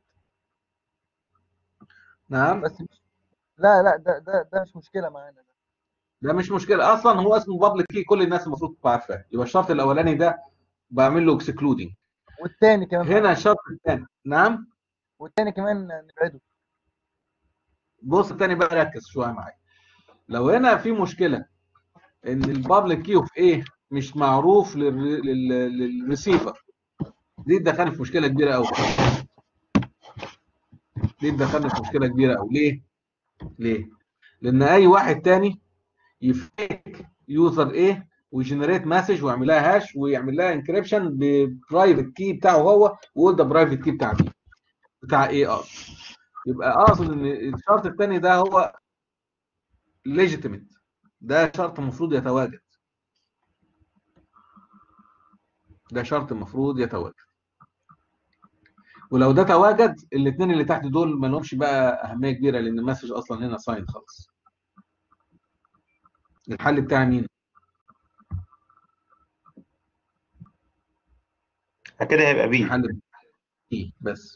نعم بس مش لا لا ده ده ده مش مشكله معانا ده ده مش مشكله اصلا هو اسمه بابليك كي كل الناس المفروض تبقى عارفاه يبقى الشرط الاولاني ده بعمل له اكسكلودنج والتاني كمان هنا الشرط الثاني نعم والتاني كمان نبعده بص الثاني بقى ركز شويه معايا لو هنا في مشكله ان البابليك كي اوف ايه مش معروف للر- لل- للريسيفر دي تدخلني في مشكله كبيره قوي دي تدخلني في مشكله كبيره قوي ليه ليه لان اي واحد تاني يفيك يوزر ايه ويجنريت مسج ويعمل لها هاش ويعمل لها انكريبشن ببرايفت كي بتاعه هو ويقول ده برايفت كي بتاع بي بتاع اي ار يبقى اقصد ان الشرط الثاني ده هو ليجيتيميت ده شرط المفروض يتواجد ده شرط المفروض يتواجد ولو ده تواجد الاثنين اللي تحت دول ما لهمش بقى اهميه كبيره لان المسج اصلا هنا ساين خالص الحل بتاع مين كده هيبقى بي الحل ايه بس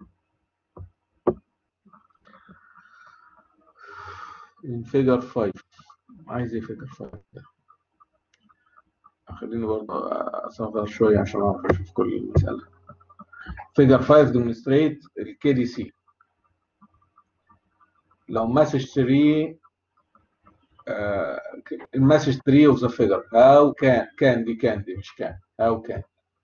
فيجر 5 عايز ايه فيجر 5 ده خليني برضه اصغر شويه عشان اعرف اشوف كل المساله فيجر 5 demonstrate الكي دي سي لو مسج 3 المسج 3 اوف ذا فيجر هاو كان كان دي كان دي مش كان هاو كان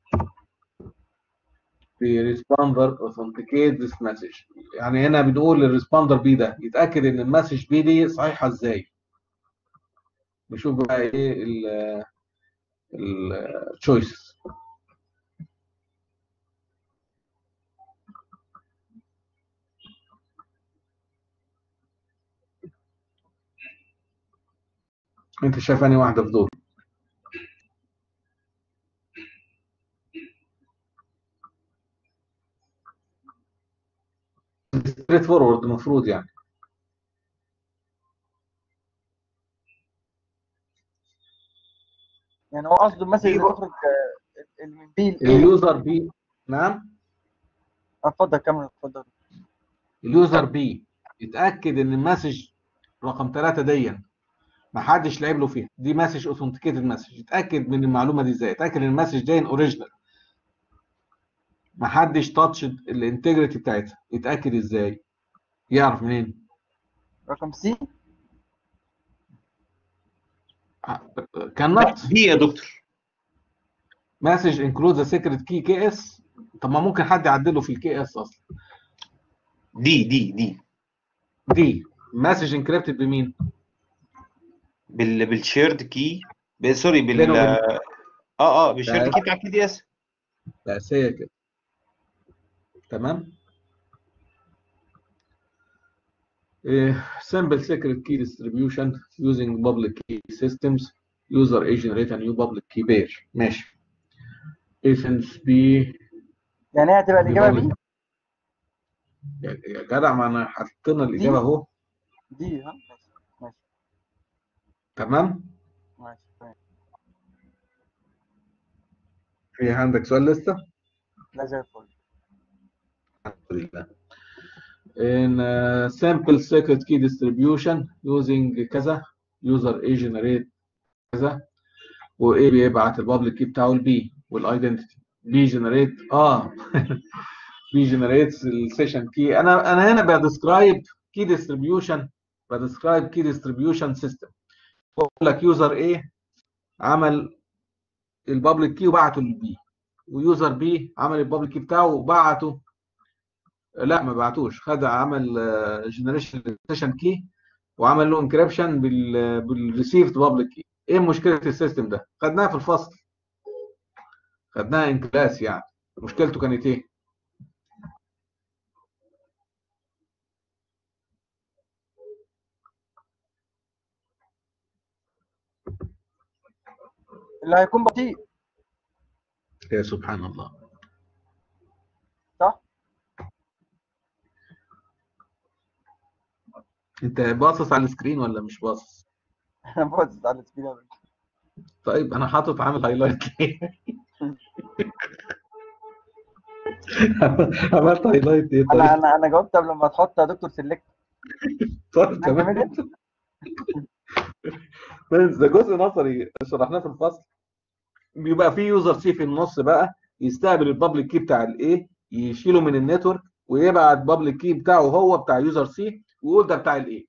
the responder authenticate this message يعني هنا بنقول الريسبوندر بي ده يتاكد ان المسج بي دي صحيحه ازاي نشوف بقى ايه ال التشويسز انت شايف انهي واحده في دول ستريت فورورد المفروض يعني يعني هو قصده المسج اللي أيوة. تخرج آه، اللي من بي لايه اليوزر بي نعم اتفضل كمل اتفضل اليوزر بي يتاكد ان المسج رقم 3 دي ما حدش لعب له فيها دي مسج اوثنتيكيتد مسج يتاكد من المعلومه دي ازاي يتاكد ان المسج دي اوريجينال ما حدش تاتش الانتجريتي بتاعتها يتاكد ازاي يعرف منين رقم سي كان نوت دي يا دكتور مسج انكلود ذا سيكريت كي كي اس طب ما ممكن حد يعدله في الكي اس اصلا دي دي دي دي مسج انكريبتد بمين بال بالشيرد كي ب- سوري بال بينه وبين- اه اه بالشيرد لا. كي بتاع الكي دي اس الاساسيه كده تمام إيه، simple secret key distribution using public key systems user A generate a new public key pair ماشي essence B يعني هي هتبقى الاجابه public- بي يا يا جدع ما انا حطينا الاجابه اهو دي ها ماشي ماشي تمام ماشي تمام. في عندك سؤال لسه لا زي الفل الحمد لله in uh, sample secret key distribution using كذا user A generate كذا و A بيبعت البابليك كي بتاعه البي والايدنتيتي B generate اه B generates السيشن كي انا انا هنا بديسكرايب كي ديستريبيوشن بديسكرايب كي ديستريبيوشن سيستم بقول لك يوزر A عمل البابليك كي وبعته للبي ويوزر بي عمل البابليك كي بتاعه وبعته لا ما بعتوش خد عمل جنريشن سيشن كي وعمل له انكريبشن بال بالريسيفد بابليك كي ايه مشكله السيستم ده خدناها في الفصل خدناها ان كلاس يعني مشكلته كانت ايه اللي هيكون بطيء يا سبحان الله صح انت باصص على السكرين ولا مش باصص انا باصص على السكرين يا باشا. طيب انا حاطط عامل هايلايت ليه عملت هايلايت ايه انا طيب انا انا جاوبت قبل ما تحط يا دكتور سيلكت طيب تمام بس ده جزء نظري شرحناه في الفصل بيبقى في يوزر سي في النص بقى يستقبل البابليك كي بتاع الايه يشيله من النتورك ويبعت بابليك كي بتاعه هو بتاع يوزر سي ويقول ده بتاع الايه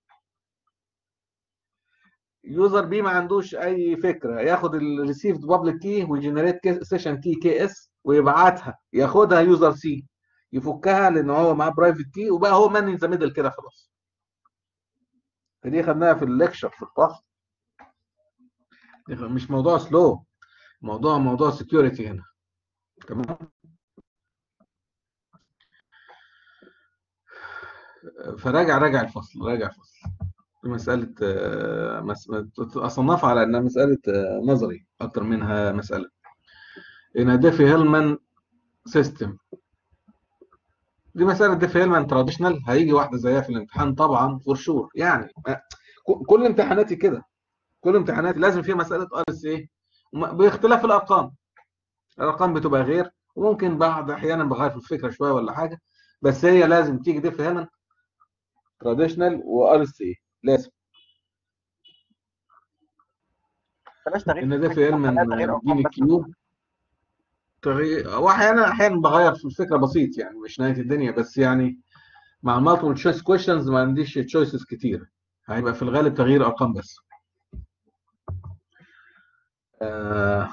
يوزر بي ما عندوش اي فكره ياخد الريسيفد بابليك كي ويجنريت سيشن كي كي اس ويبعتها ياخدها يوزر سي يفكها لان هو معاه برايفت كي وبقى هو مان ان ذا ميدل كده خلاص فدي خدناها في الليكشر في الفصل مش موضوع سلو موضوع موضوع سكيورتي هنا تمام فراجع راجع الفصل راجع الفصل دي مسألة آه، مس... أصنفها على إنها مسألة آه، نظري أكتر منها مسألة إن ديفي هيلمان سيستم دي مسألة ديفي هيلمان تراديشنال هيجي واحدة زيها في الامتحان طبعا فور شور يعني آه، ك- كل امتحاناتي كده كل امتحاناتي لازم فيها مسألة ار اس ايه باختلاف الأرقام الأرقام بتبقى غير وممكن بعض أحيانا بغير في الفكرة شوية ولا حاجة بس هي لازم تيجي ديفي هيلمان تراديشنال وار اس ايه لازم بلاش تغيير ان في ده في علم الامتحانات، تغيير ان ارقام دين بس الكيوب تغيير واحيانا احيانا بغير في الفكره بسيط يعني مش نهايه الدنيا بس يعني مع المالتيبل تشويس كويشنز ما عنديش تشويسز كتير هيبقى في الغالب تغيير ارقام بس آه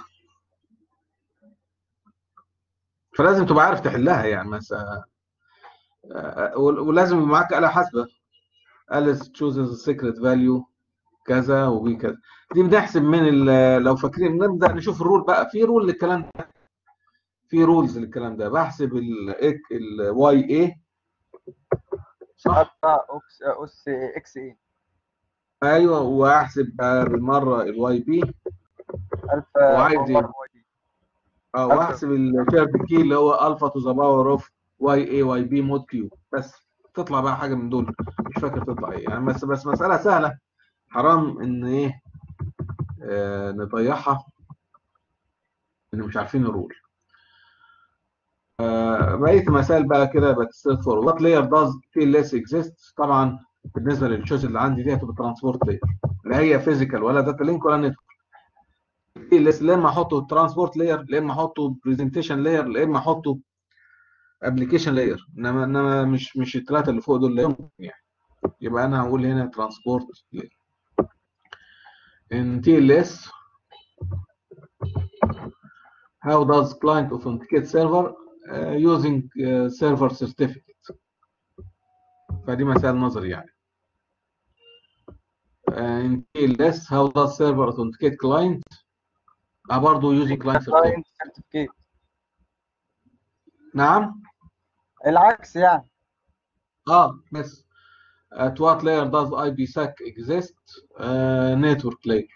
فلازم تبقى عارف تحلها يعني مثلا آه ولازم يبقى معاك آلة حاسبة Alice chooses a secret value كذا وبي كذا دي بنحسب من ال- لو فاكرين نبدأ نشوف الرول بقى في رول للكلام ده في رولز للكلام ده بحسب ال الواي اي صح الفا اوكس اس اكس اي ايوه واحسب بقى بالمره الواي بي الفا وعايز باور ايه؟ واي دي. اه ألفا. واحسب الشيرد كي اللي هو الفا تو ذا باور اوف واي اي واي بي مود كيو بس تطلع بقى حاجه من دول مش فاكر تطلع ايه يعني بس بس مساله سهله حرام ان ايه آه نضيعها ان مش عارفين الرول آه بقيه المسائل بقى كده بتستريت فور وات لاير داز في ليس اكزيست طبعا بالنسبه للتشويس اللي عندي دي هتبقى ترانسبورت لاير لا هي فيزيكال ولا داتا لينك ولا نتورك لا اما احطه ترانسبورت لاير لا اما احطه برزنتيشن لاير لا اما احطه ابلكيشن لاير انما انما مش مش الثلاثه اللي فوق دول لا يمكن يعني يبقى انا هقول هنا ترانسبورت لاير in TLS how does client authenticate server uh, using uh, server certificate فدي مسائل نظري يعني uh, in TLS how does server authenticate client uh, برضه using client certificate كلاينت سيرتيفيكيت نعم العكس يعني اه بس at what layer does IPsec exist uh, network layer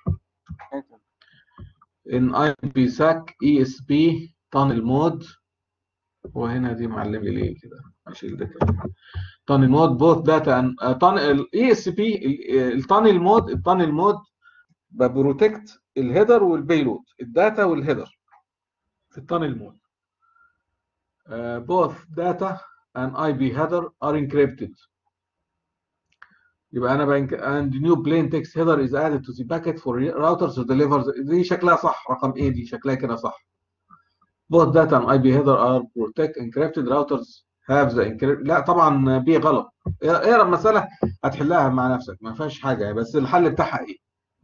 in IPsec ESP tunnel mode وهنا دي معلم لي ليه كده اشيل ده كده tunnel mode both data and uh, tunnel ESP التانل مود التانل مود ببروتكت الهيدر والبيلود الداتا والهيدر في التانل مود uh, both data and IP header are encrypted يبقى انا بنك and new plain text header is added to the packet for routers to deliver the- دي شكلها صح رقم ايه دي شكلها كده صح both data and IP header are protect encrypted routers have the encrypt لا طبعا بي غلط اقرا المساله هتحلها مع نفسك ما فيهاش حاجه بس الحل بتاعها ايه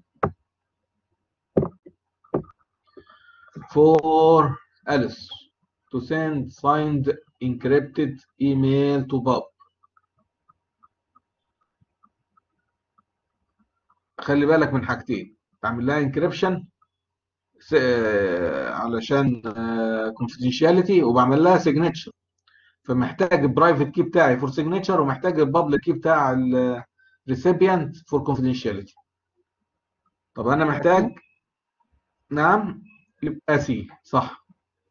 for Alice to send signed encrypted email to Bob خلي بالك من حاجتين بعمل لها انكريبشن علشان كونفيدنشاليتي وبعمل لها سيجنتشر فمحتاج البرايفت كي بتاعي فور سيجنتشر ومحتاج البابليك كي بتاع الريسيبيانت فور كونفيدنشاليتي طب انا محتاج نعم يبقى سي صح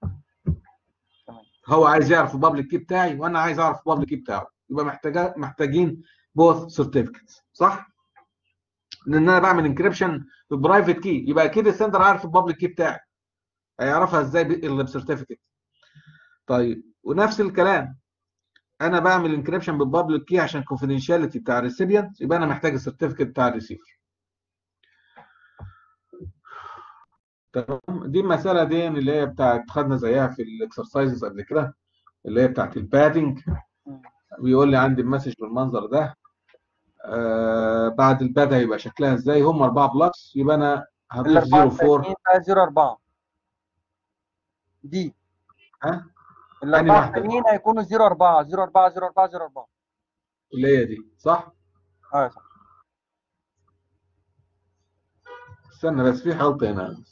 هو عايز يعرف البابليك كي بتاعي وانا عايز اعرف البابليك كي بتاعه يبقى محتاجه محتاجين بوث سيرتيفيكتس صح لان انا بعمل انكريبشن ببرايفت كي يبقى اكيد السندر عارف البابليك كي بتاعي هيعرفها ازاي الا بسيرتيفيكت طيب ونفس الكلام انا بعمل انكريبشن بالبابليك كي عشان كونفيدنشاليتي بتاع الريسيبيانت يبقى انا محتاج السيرتيفيكت بتاع الريسيفر تمام دي المساله دي اللي هي بتاعت خدنا زيها في الاكسرسايزز قبل كده اللي هي بتاعت البادنج بيقول لي عندي المسج بالمنظر ده آه بعد الباد هيبقى شكلها ازاي هم اربعه بلوكس يبقى انا هضيف الأربعة 04 التانيين بقى 0 4 دي ها الأربعة واحدة؟ التانيين هيكونوا 0 4 0 4 0 4 0 4 اللي هي دي صح اه صح استنى بس في خلط هنا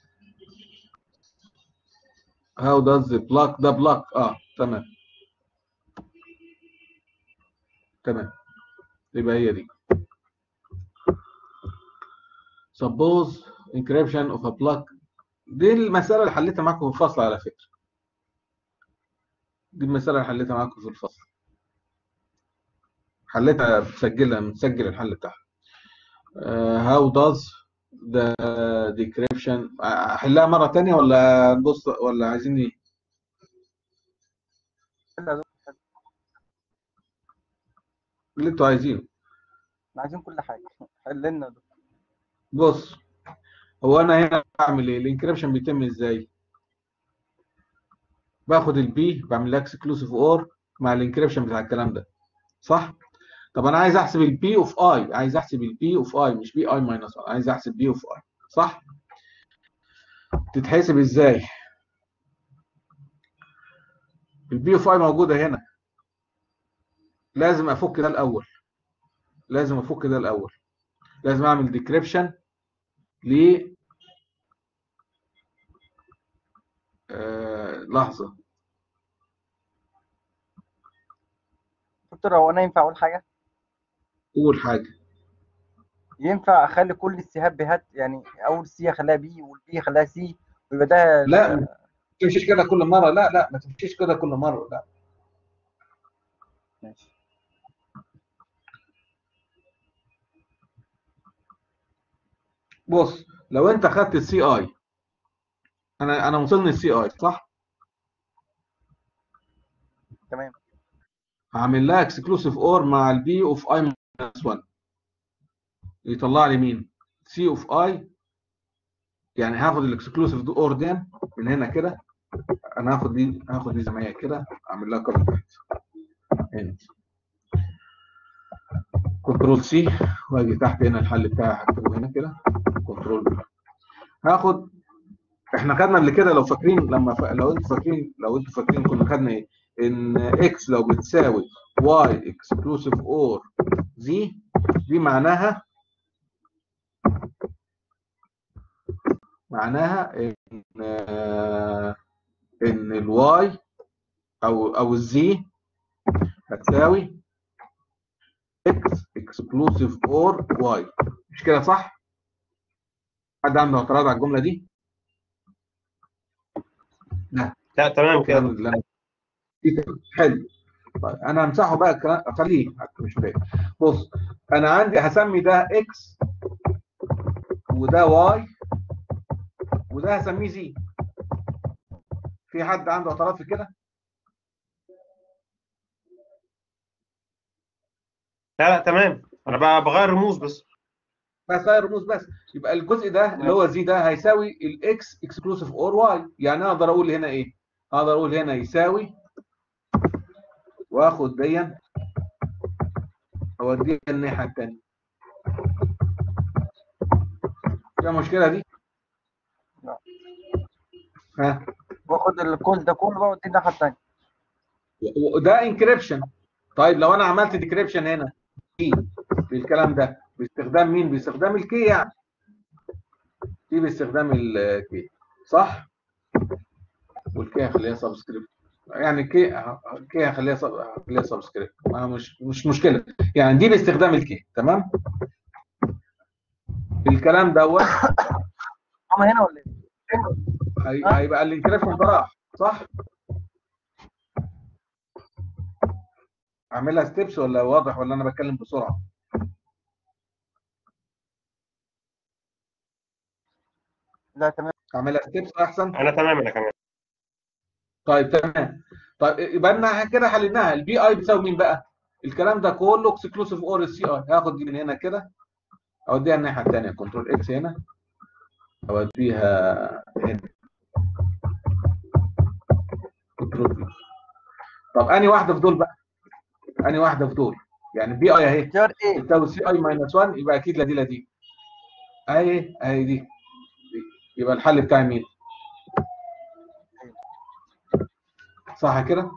how does the block ده block اه تمام تمام يبقى هي دي suppose encryption of a block دي المسألة اللي حليتها معاكم في الفصل على فكرة دي المسألة اللي حليتها معاكم في الفصل حليتها مسجلها مسجل الحل بتاعها uh, how does the decryption احلها مرة تانية ولا نبص ولا عايزين ايه؟ اللي انتوا عايزينه احنا عايزين كل حاجه حل لنا ده بص هو انا هنا بعمل ايه الانكريبشن بيتم ازاي باخد البي بعمل لها اكسكلوسيف اور مع الانكريبشن بتاع الكلام ده صح طب انا عايز احسب البي اوف اي عايز احسب البي اوف اي مش بي اي ماينس 1 عايز احسب بي اوف اي صح تتحسب ازاي البي اوف اي موجوده هنا لازم افك ده الاول لازم افك ده الاول لازم اعمل ديكريبشن ل آه لحظه دكتور هو انا ينفع اقول حاجه قول حاجه ينفع اخلي كل السيهات بهات يعني اول سي اخليها بي والبي اخليها سي ويبقى ده لا ما تمشيش كده كل مره لا لا ما تمشيش كده كل مره لا ماشي بص لو انت خدت السي اي انا انا وصلني السي اي صح تمام هعمل لها اكسكلوسيف اور مع البي اوف اي ماينس 1 يطلع لي مين سي اوف اي يعني هاخد الاكسكلوسيف اور دي من هنا كده انا هاخد دي هاخد دي زي ما هي كده اعمل لها كوبي تحت هنا كنترول سي واجي تحت هنا الحل بتاعي هكتبه هنا كده كنترول هاخد احنا خدنا قبل كده لو فاكرين لما ف... لو انتوا فاكرين لو انتوا فاكرين كنا خدنا ايه ان اكس لو بتساوي واي اكسكلوسيف اور زي دي معناها معناها ان آه، ان الواي او او الزي هتساوي اكس اكسكلوسيف اور واي مش كده صح؟ حد عنده اعتراض على الجمله دي؟ لا تمام كده اللي أنا- حلو طيب انا همسحه بقى الكلام خليه حتى مش فاهم بص انا عندي هسمي ده اكس وده واي وده هسميه زي في حد عنده اعتراض في كده؟ لا لا تمام انا بقى بغير رموز بس بس غير رموز بس يبقى الجزء ده اللي هو زي ده هيساوي الاكس اكسكلوسيف اور واي يعني انا اقدر اقول هنا ايه؟ اقدر اقول هنا يساوي واخد دي اوديها الناحيه الثانيه فيها مشكله دي؟ لا. ها واخد الكود ده كله بقى واديه الناحيه الثانيه و- وده انكريبشن طيب لو انا عملت ديكريبشن هنا كي بالكلام ده باستخدام مين؟ باستخدام الكي يعني كي باستخدام الكي صح؟ والكي هخليها سبسكريبت يعني كي كي هخليها سب... هخليها سبسكريبت ما مش مش مشكله يعني دي باستخدام الكي تمام؟ الكلام دوت هما هنا ولا ايه؟ هي- هيبقى الانكريبشن ده راح صح؟ اعملها ستيبس ولا واضح ولا انا بتكلم بسرعه؟ لا تمام اعملها ستيبس احسن؟ انا تمام انا كمان طيب تمام طيب يبقى احنا كده حليناها البي اي بتساوي مين بقى؟ الكلام ده كله اكسكلوسيف اور السي اي هاخد دي من هنا كده اوديها الناحيه الثانيه كنترول اكس هنا اوديها هنا كنترول بي طب انهي واحده في دول بقى؟ انهي واحده في دول؟ يعني بي اي اهي اختيار ايه؟ بتساوي سي اي ماينس 1 يبقى اكيد لا دي لا دي اهي اهي دي دي. يبقى الحل بتاعي مين؟ صح كده؟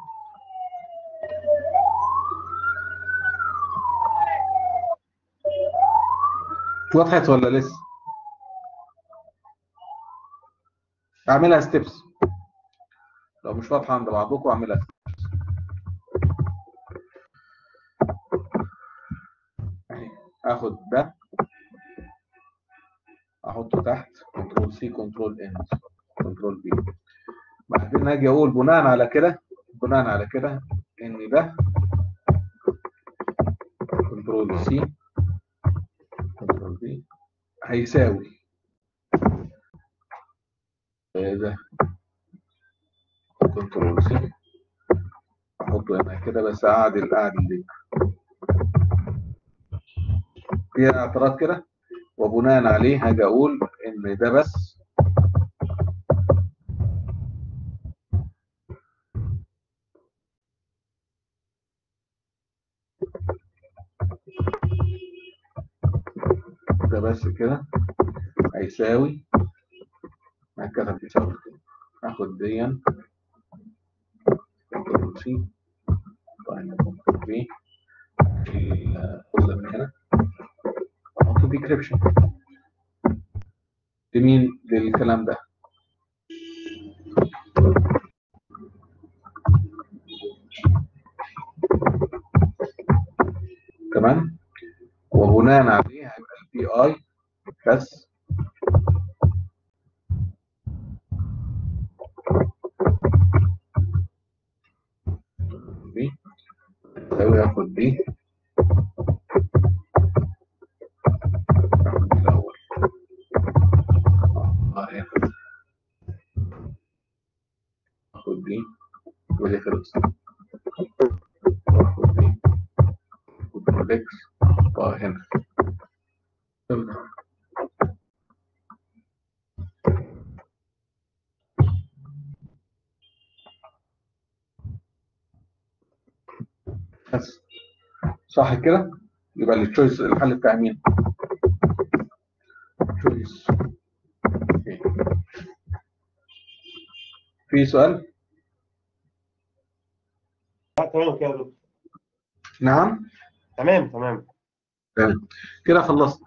وضحت ولا لسه؟ اعملها ستيبس لو مش واضحه عند بعضكم اعملها أهي. اخد ده احطه تحت كنترول سي كنترول ان كنترول بي بعدين اجي اقول بناء على كده بناء على كده ان ده كنترول سي كنترول بي هيساوي آه، ده كنترول سي احطه هنا كده بس اعدل اعدل دي فيها اعتراض كده وبناء عليه هاجي اقول ان ده بس ده بس كده هيساوي هكذا بيساوي كده هاخد دي كنترول سي طيب كنترول بي الجزء من هنا احط ديكريبشن لمين للكلام ده تمام وبناء عليه هيبقى البي اي بس دي تساوي اخد دي اخد دي الاول اه هنا. اخد دي ودي خلص واخد دي كنترول اكس اه هنا تمام. بس صح كده يبقى التشويس الحل بتاع مين تشويس في سؤال لا تمام كده يا دكتور نعم تمام تمام تمام كده خلصت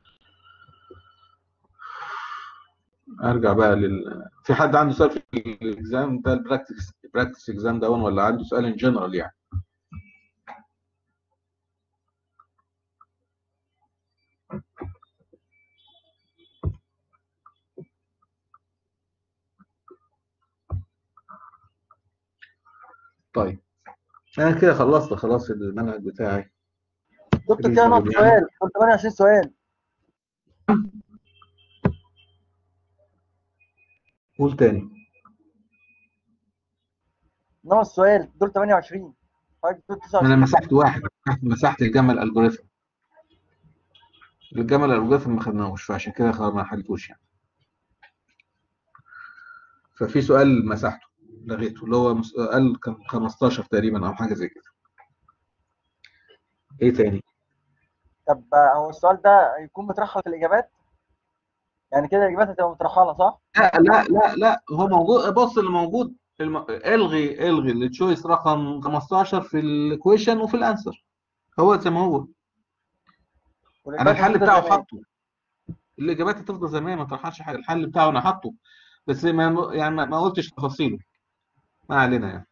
ارجع بقى لل في حد عنده سؤال في الاكزام ده البراكتس براكتس اكزام ده ولا عنده سؤال ان جنرال يعني طيب انا كده خلصت خلاص المنهج بتاعي دكتور كده ناقص سؤال كنت 28 سؤال قول تاني ناقص سؤال دول 28 حضرتك دول انا 29 مسحت واحد مسحت الجمل الالجوريثم الجمل الالجوريثم ما خدناهوش فعشان كده خلاص ما حلتوش يعني ففي سؤال مسحته لغيته اللي هو مس- قال كان 15 تقريبا او حاجه زي كده ايه تاني طب آه، هو السؤال ده يكون مترحل في الاجابات يعني كده الاجابات هتبقى مترحله صح لا لا لا لا هو موجود بص اللي موجود الم... الغي الغي التشويس رقم 15 في الكويشن وفي الانسر هو زي ما هو انا والإجابات الحل هتفضل بتاعه زي ما هي. حاطه الاجابات هتفضل زي ما هي ما ترحلش حاجه الحل بتاعه انا حاطه بس ما يعني ما ما قلتش تفاصيله ما علينا يعني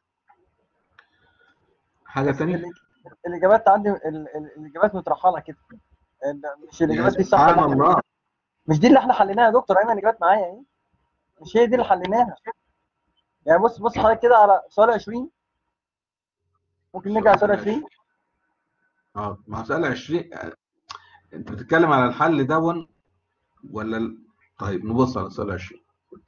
حاجه بس تانية الإج- الاجابات عندي ال- ال- الاجابات مترحله كده ال- مش يا الاجابات دي صح سبحان اللي احنا الله مش دي اللي احنا حليناها يا دكتور ايمن الاجابات معايا اهي مش هي دي اللي حليناها يعني بص بص حضرتك كده على سؤال 20 ممكن نرجع لسؤال 20 اه ما هو سؤال 20 انت بتتكلم على الحل دون ولا ال... طيب نبص على سؤال 20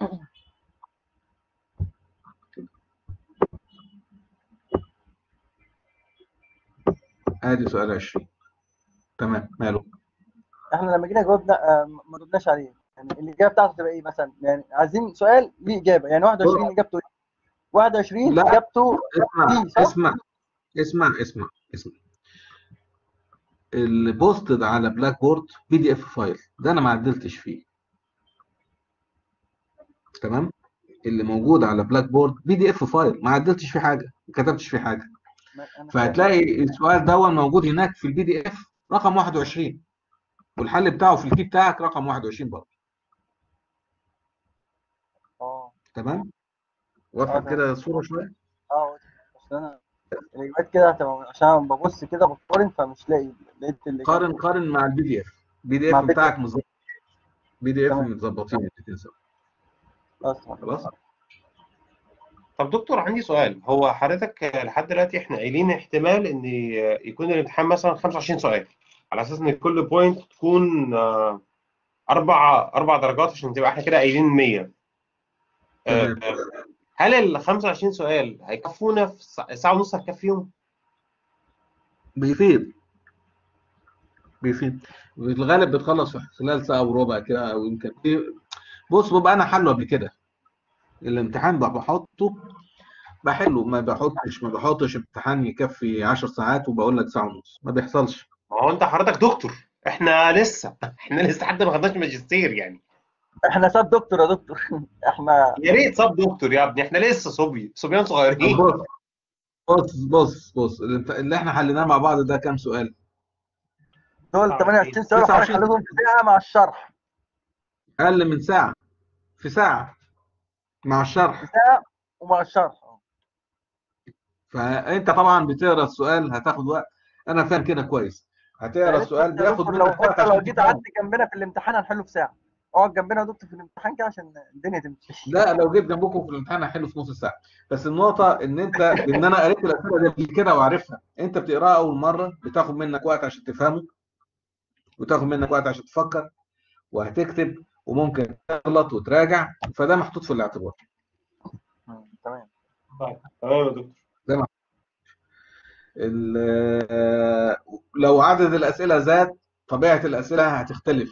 ادي سؤال 20 تمام ماله احنا لما جينا جاوبنا آه، ما ردناش عليه يعني الاجابه بتاعته تبقى ايه مثلا يعني عايزين سؤال ليه اجابه يعني 21 اجابته ايه 21 لا. اجابته اسمع دي صح؟ اسمع اسمع اسمع اسمع البوستد على بلاك بورد بي دي اف فايل ده انا ما عدلتش فيه تمام اللي موجود على بلاك بورد بي دي اف فايل ما عدلتش فيه حاجه ما كتبتش فيه حاجه ما- أنا فاهم. فهتلاقي السؤال ده موجود هناك في البي دي اف رقم 21 والحل بتاعه في الكي بتاعك رقم 21 برضه اه تمام اه وضحت تمام كده الصورة شوية اه اصل انا الاجابات كده هتبقى عشان ببص كده بقارن فمش لاقي لقيت الاجابه قارن قارن مع البي دي اف البي دي مع اف بيت بتاعك مظبط بي دي اف تمام متظبطين الاثنين سوا خلاص تمام. خلاص طب دكتور عندي سؤال هو حضرتك لحد دلوقتي احنا قايلين احتمال ان يكون الامتحان مثلا 25 سؤال على اساس ان كل بوينت تكون آه، اربع اربع درجات عشان تبقى احنا كده قايلين 100 آه، تمام هل ال 25 سؤال هيكفونا في ساعة ساعة ونص هتكفيهم؟ بيفيد بيفيد في الغالب بتخلص في خلال ساعة وربع كده او يمكن بص ببقى انا حله قبل كده الامتحان بقى بحطه بحله ما بحطش ما بحطش امتحان يكفي 10 ساعات وبقول لك ساعة ونص ما بيحصلش ما هو انت حضرتك دكتور احنا لسه احنا لسه حد ما خدناش ماجستير يعني احنا ساب دكتور يا دكتور احنا يا ريت صاب دكتور يا ابني احنا لسه صبي صبيان طب صغيرين بص بص بص بص الامت- اللي احنا حليناه مع بعض ده كام سؤال؟ دول 28 سؤال وحضرتك 29 حلهم في ساعه مع الشرح اقل من ساعة في ساعة مع في الشرح ساعه ومع الشرح اه فانت طبعا بتقرا السؤال هتاخد وقت انا فاهم كده كويس يا هتقرا ريت السؤال بس يا بياخد دكتور لو منك وقت حتى لو عشان جيت تفهمه قعدت جنبنا في الامتحان هنحله في ساعه اقعد جنبنا يا دكتور في الامتحان كده عشان الدنيا تمشي لا لو جيت جنبكم في الامتحان هحله في نص ساعة بس النقطة ان انت ان انا قريت الاسئلة دي قبل كده وعارفها انت بتقراها اول مرة بتاخد منك وقت عشان تفهمه وتاخد منك وقت عشان تفكر وهتكتب وممكن تغلط وتراجع فده محطوط في الاعتبار مم، تمام طيب تمام يا دكتور زي ما ال- لو عدد الاسئلة زاد طبيعة الاسئلة هتختلف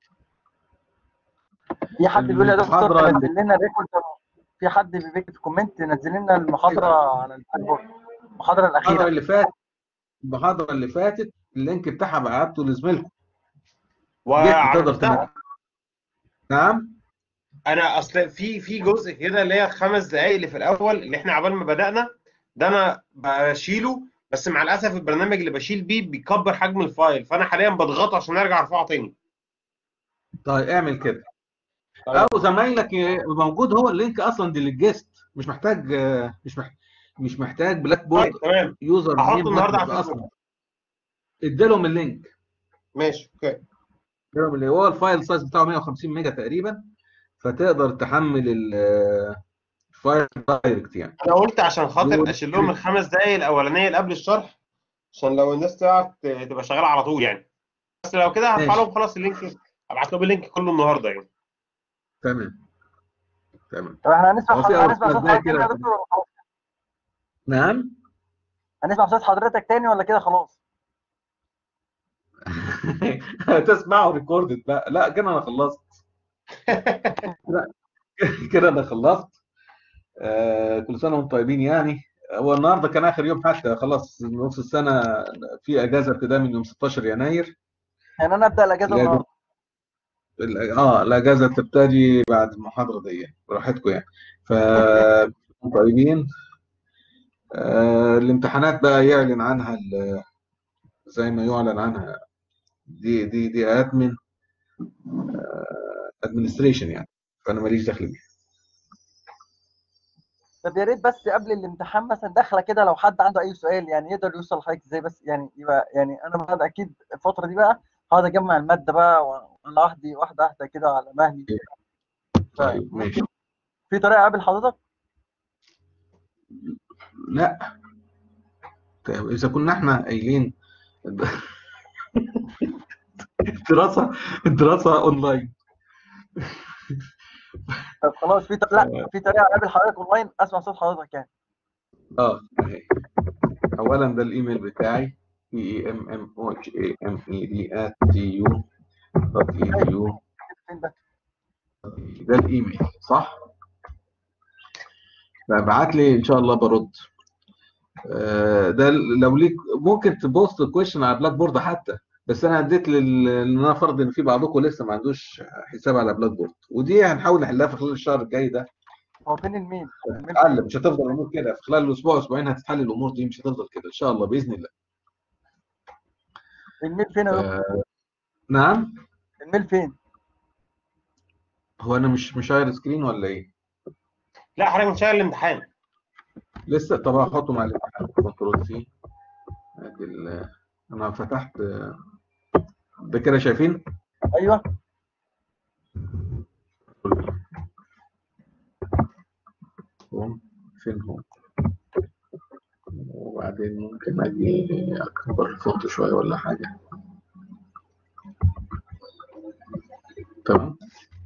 في حد بيقول يا دكتور المحاضرة اللي- نزل لنا الريكورد في حد بيكتب في كومنت نزل لنا المحاضره على البلاك بورد المحاضره المحاضرة الاخيره اللي فاتت المحاضرة اللي فاتت اللينك بتاعها بعته لزميلكم جيت تقدر وعرفتها تنقل نعم انا اصل في في جزء كده اللي هي خمس دقائق اللي في الاول اللي احنا عبال ما بدانا ده انا بشيله بس مع الاسف البرنامج اللي بشيل بيه بيكبر حجم الفايل فانا حاليا بضغطه عشان ارجع ارفعه تاني طيب اعمل كده طيب او زمايلك موجود هو اللينك اصلا دي للجيست مش محتاج مش محتاج مش محتاج بلاك بورد طيب تمام يوزر هحطه نيم النهارده على اصلا الفيسبوك اديلهم اللينك ماشي اوكي اديلهم اللي هو الفايل سايز بتاعه 150 ميجا تقريبا فتقدر تحمل ال- الفايل دايركت يعني انا قلت عشان خاطر دول- اشيل لهم الخمس دقائق الاولانيه اللي قبل الشرح عشان لو الناس تعرف ت- تبقى شغاله على طول يعني بس لو كده هرفع ماشي. لهم خلاص اللينك ابعت لهم اللينك كله النهارده يعني تمام تمام طب احنا هنسمع هو في هنسمع أوقات صوت زي حضرتك كده تاني يا دكتور ولا خلاص؟ نعم هنسمع صوت حضرتك تاني ولا كده خلاص تسمعوا ريكوردد بقى لا كده انا خلصت لا كده انا خلصت آه كل سنه وانتم طيبين يعني هو النهارده كان اخر يوم حتى خلاص نص السنه في اجازه ابتداء من يوم 16 يناير يعني انا ابدا الاجازه الأجازة- النهارده ال- اه الاجازه تبتدي بعد المحاضره دي براحتكم يعني ف طيبين آه الامتحانات بقى يعلن عنها ال- زي ما يعلن عنها دي دي دي ادمن ادمنستريشن يعني فانا ماليش دخل بيها طب يا ريت بس قبل الامتحان مثلا داخله كده لو حد عنده اي سؤال يعني يقدر يوصل لحضرتك ازاي بس يعني يبقى يعني انا بعد اكيد الفتره دي بقى هقعد اجمع الماده بقى وانا لوحدي واحده واحده كده على مهلي طيب ماشي في طريقه اقابل حضرتك لا طيب اذا كنا احنا قايلين الدراسه الدراسه اونلاين طب خلاص في ط- لا في طريقه اقابل حضرتك اونلاين اسمع صوت حضرتك يعني اه اهي اولا ده الايميل بتاعي e e m m o h a m e d at t u dot edu فين ده ده الايميل صح فابعت لي ان شاء الله برد آه، ده لو ليك ممكن تبوست كويشن على بلاك بورد حتى بس انا اديت لل لان انا فرض ان في بعضكم لسه ما عندوش حساب على بلاك بورد ودي هنحاول نحلها في خلال الشهر الجاي ده هو فين الميل الميل تتعلم مش هتفضل الامور كده في خلال الاسبوع اسبوعين هتتحل الامور دي مش هتفضل كده ان شاء الله باذن الله الميل فين يا دكتور آه، نعم الميل فين هو انا مش مش شاير سكرين ولا ايه لا حضرتك مشغل الامتحان لسه طب هحطه مع الامتحان كنترول سي ادي ال- انا فتحت ده كده شايفين ايوه هوم فين هوم وبعدين ممكن اجي اكبر الفونت شويه ولا حاجه تمام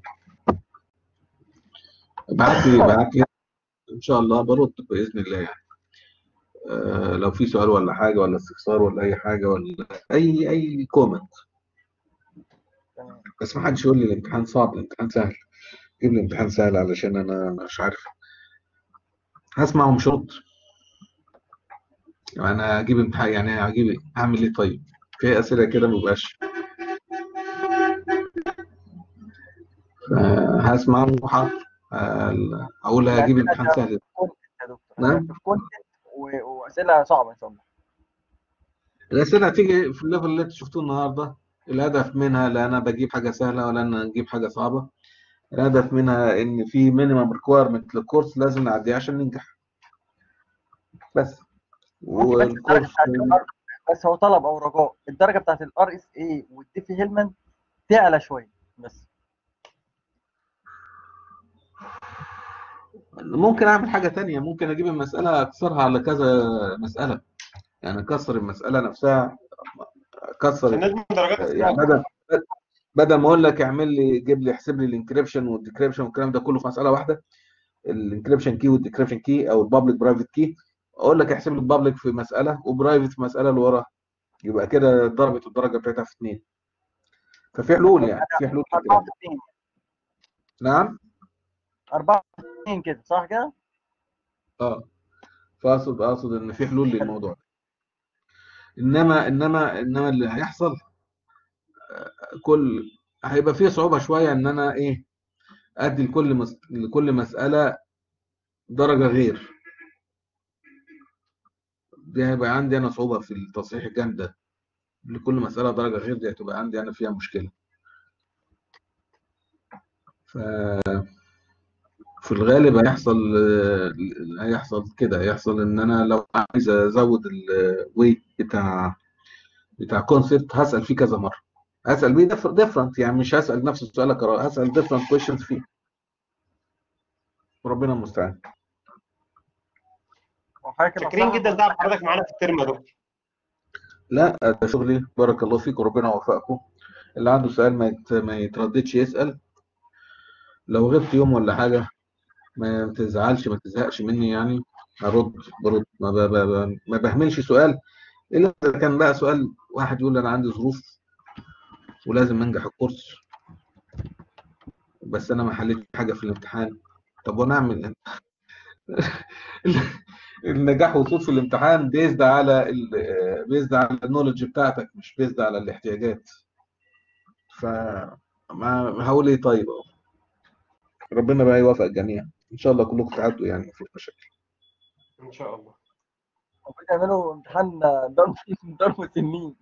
ابعت لي ابعت لي ان شاء الله برد باذن الله يعني آه لو في سؤال ولا حاجه ولا استفسار ولا اي حاجه ولا اي اي كومنت تمام بس ما حدش يقول لي الامتحان صعب الامتحان سهل جيب لي امتحان سهل علشان انا مش عارف هسمع ومش هرد يعني انا اجيب امتحان يعني اجيب إيه؟ اعمل ايه طيب في اسئله كده ما بيبقاش هسمع وحاضر آه، اقول هجيب يعني امتحان سهل كونتنت يا دكتور نعم. في كونتنت واسئله صعبه ان شاء الله الاسئله هتيجي في الليفل اللي انتوا شفتوه النهارده الهدف منها لا انا بجيب حاجه سهله ولا انا اجيب حاجه صعبه الهدف منها ان في مينيمم ريكويرمنت للكورس لازم نعديه عشان ننجح بس ممكن بس الدرجه والكورس بتاعت الار بس هو طلب او رجاء الدرجه بتاعت الار اس اي والديفي هيلمان تعلى شويه بس ممكن اعمل حاجه تانية ممكن اجيب المساله اكسرها على كذا مساله يعني اكسر المساله نفسها اكسر عشان نجمع درجات يعني بدل بدل ما اقول لك اعمل لي جيب لي احسب لي الانكريبشن والديكريبشن والكلام ده كله في مساله واحده الانكريبشن كي والديكريبشن كي او البابليك برايفت كي اقول لك احسب لي البابليك في مساله وبرايفت في مساله اللي وراها يبقى كده ضربت الدرجه بتاعتها في اثنين ففي حلول يعني في حلول كتير 4 في 2 نعم 4 في 2 كده صح كده؟ اه فاقصد اقصد ان في حلول للموضوع ده. انما انما انما اللي هيحصل آه، كل هيبقى فيه صعوبة شوية ان انا ايه ادي لكل مس... لكل مسألة درجة غير دي هيبقى عندي انا صعوبة في التصحيح الجامد ده لكل مسألة درجة غير دي هتبقى عندي انا فيها مشكلة ف في الغالب هيحصل آه، هيحصل كده هيحصل ان انا لو عايز ازود الويت بتاع بتاع كونسبت هسأل فيه كذا مرة هسأل بيه ديفرنت يعني مش هسأل نفس السؤال أكرر هسأل ديفرنت كويشنز فيه وربنا المستعان وحضرتك شاكرين نصحك جدا تعب حضرتك معانا في الترم يا دكتور لا ده شغلي بارك الله فيك وربنا يوفقكم اللي عنده سؤال ما يت... ما يترددش يسأل لو غبت يوم ولا حاجة ما تزعلش ما تزهقش مني يعني أرد برد ما, ب... ب... ب... ما بهملش سؤال إلا إذا كان بقى سؤال واحد يقول أنا عندي ظروف ولازم أنجح الكورس بس أنا ما حليتش حاجة في الامتحان طب وأنا أعمل النجاح والصوت في الامتحان بيزد على ال بيزد على النولج بتاعتك مش بيزد على الاحتياجات ف ما هقول ايه طيب اهو ربنا بقى يوفق الجميع ان شاء الله كلكم تعدوا يعني مفيش مشاكل ان شاء الله المفروض يعملوا امتحان ضرب ضرب سنين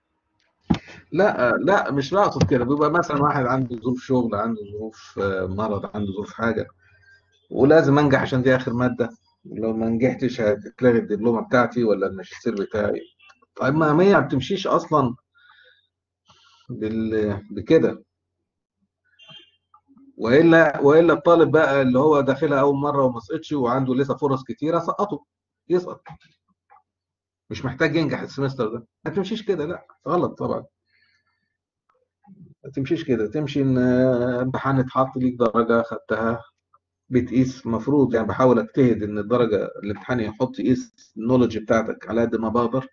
لا لا مش اقصد كده بيبقى مثلا واحد عنده ظروف شغل عنده ظروف آه، مرض عنده ظروف حاجه ولازم انجح عشان دي اخر ماده لو ما نجحتش هتتلغي الدبلومه بتاعتي ولا الماجستير بتاعي طيب ما هي ما بتمشيش اصلا بال... بكده والا والا الطالب بقى اللي هو داخلها اول مره وما سقطش وعنده لسه فرص كتيره سقطه يسقط مش محتاج ينجح السمستر ده ما تمشيش كده لا غلط طبعا ما تمشيش كده تمشي ان آه، امتحان اتحط ليك درجه خدتها بتقيس المفروض يعني بحاول اجتهد ان الدرجه الامتحان يحط يقيس النولج بتاعتك على قد ما بقدر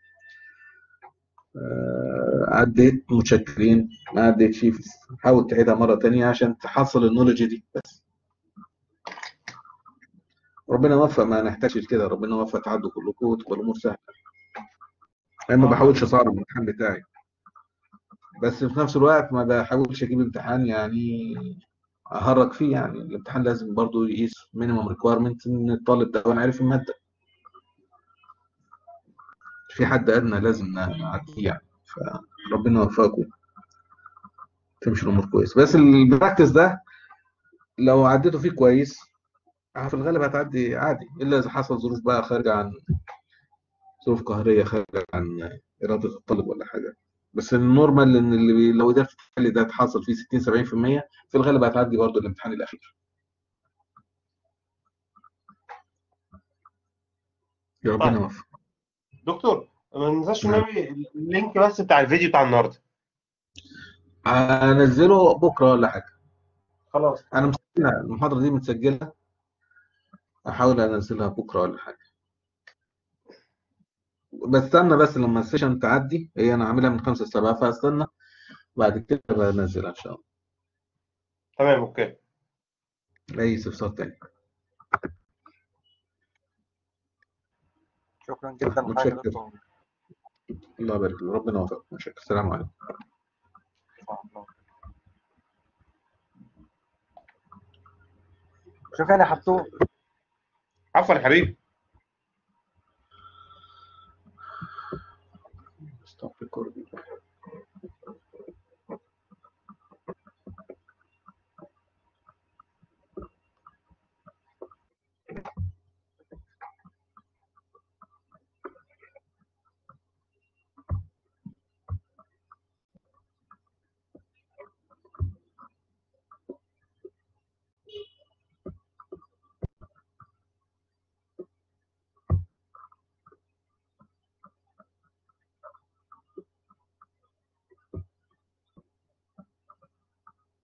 آه، عديت متشكرين ما عديتش حاول تعيدها مره تانية عشان تحصل النولج دي بس ربنا يوفق ما نحتاجش كده ربنا يوفق تعدوا كلكم وتبقى الامور سهله انا ما بحاولش اصعب الامتحان بتاعي بس في نفس الوقت ما بحاولش اجيب امتحان يعني اهرج فيه يعني الامتحان لازم برضو يقيس مينيمم ريكويرمنت ان الطالب ده وانا عارف الماده في حد ادنى لازم نعديه يعني فربنا يوفقكم تمشي الامور كويس بس البراكتس ده لو عديته فيه كويس في الغالب هتعدي عادي الا اذا حصل ظروف بقى خارجه عن ظروف قهريه خارجه عن اراده الطالب ولا حاجه بس النورمال ان اللي بي... لو قدرت تخلي ده تحصل فيه 60 70% في الغالب هتعدي برضه الامتحان الاخير يا ربنا طيب. يوفق دكتور ما ننساش نعم. النبي اللينك بس بتاع الفيديو بتاع النهارده هنزله بكره ولا حاجه خلاص انا مسجلها المحاضره دي متسجله احاول انزلها بكره ولا حاجه بستنى بس لما السيشن تعدي هي انا عاملها من 5 ل 7 فاستنى بعد كده بنزلها ان شاء الله تمام اوكي اي استفسار تاني شكرا جدا لحضرتك يا متشكر. دكتور الله يبارك فيك ربنا يوفقك متشكر السلام عليكم شكرا يا حبتو عفوا يا حبيبي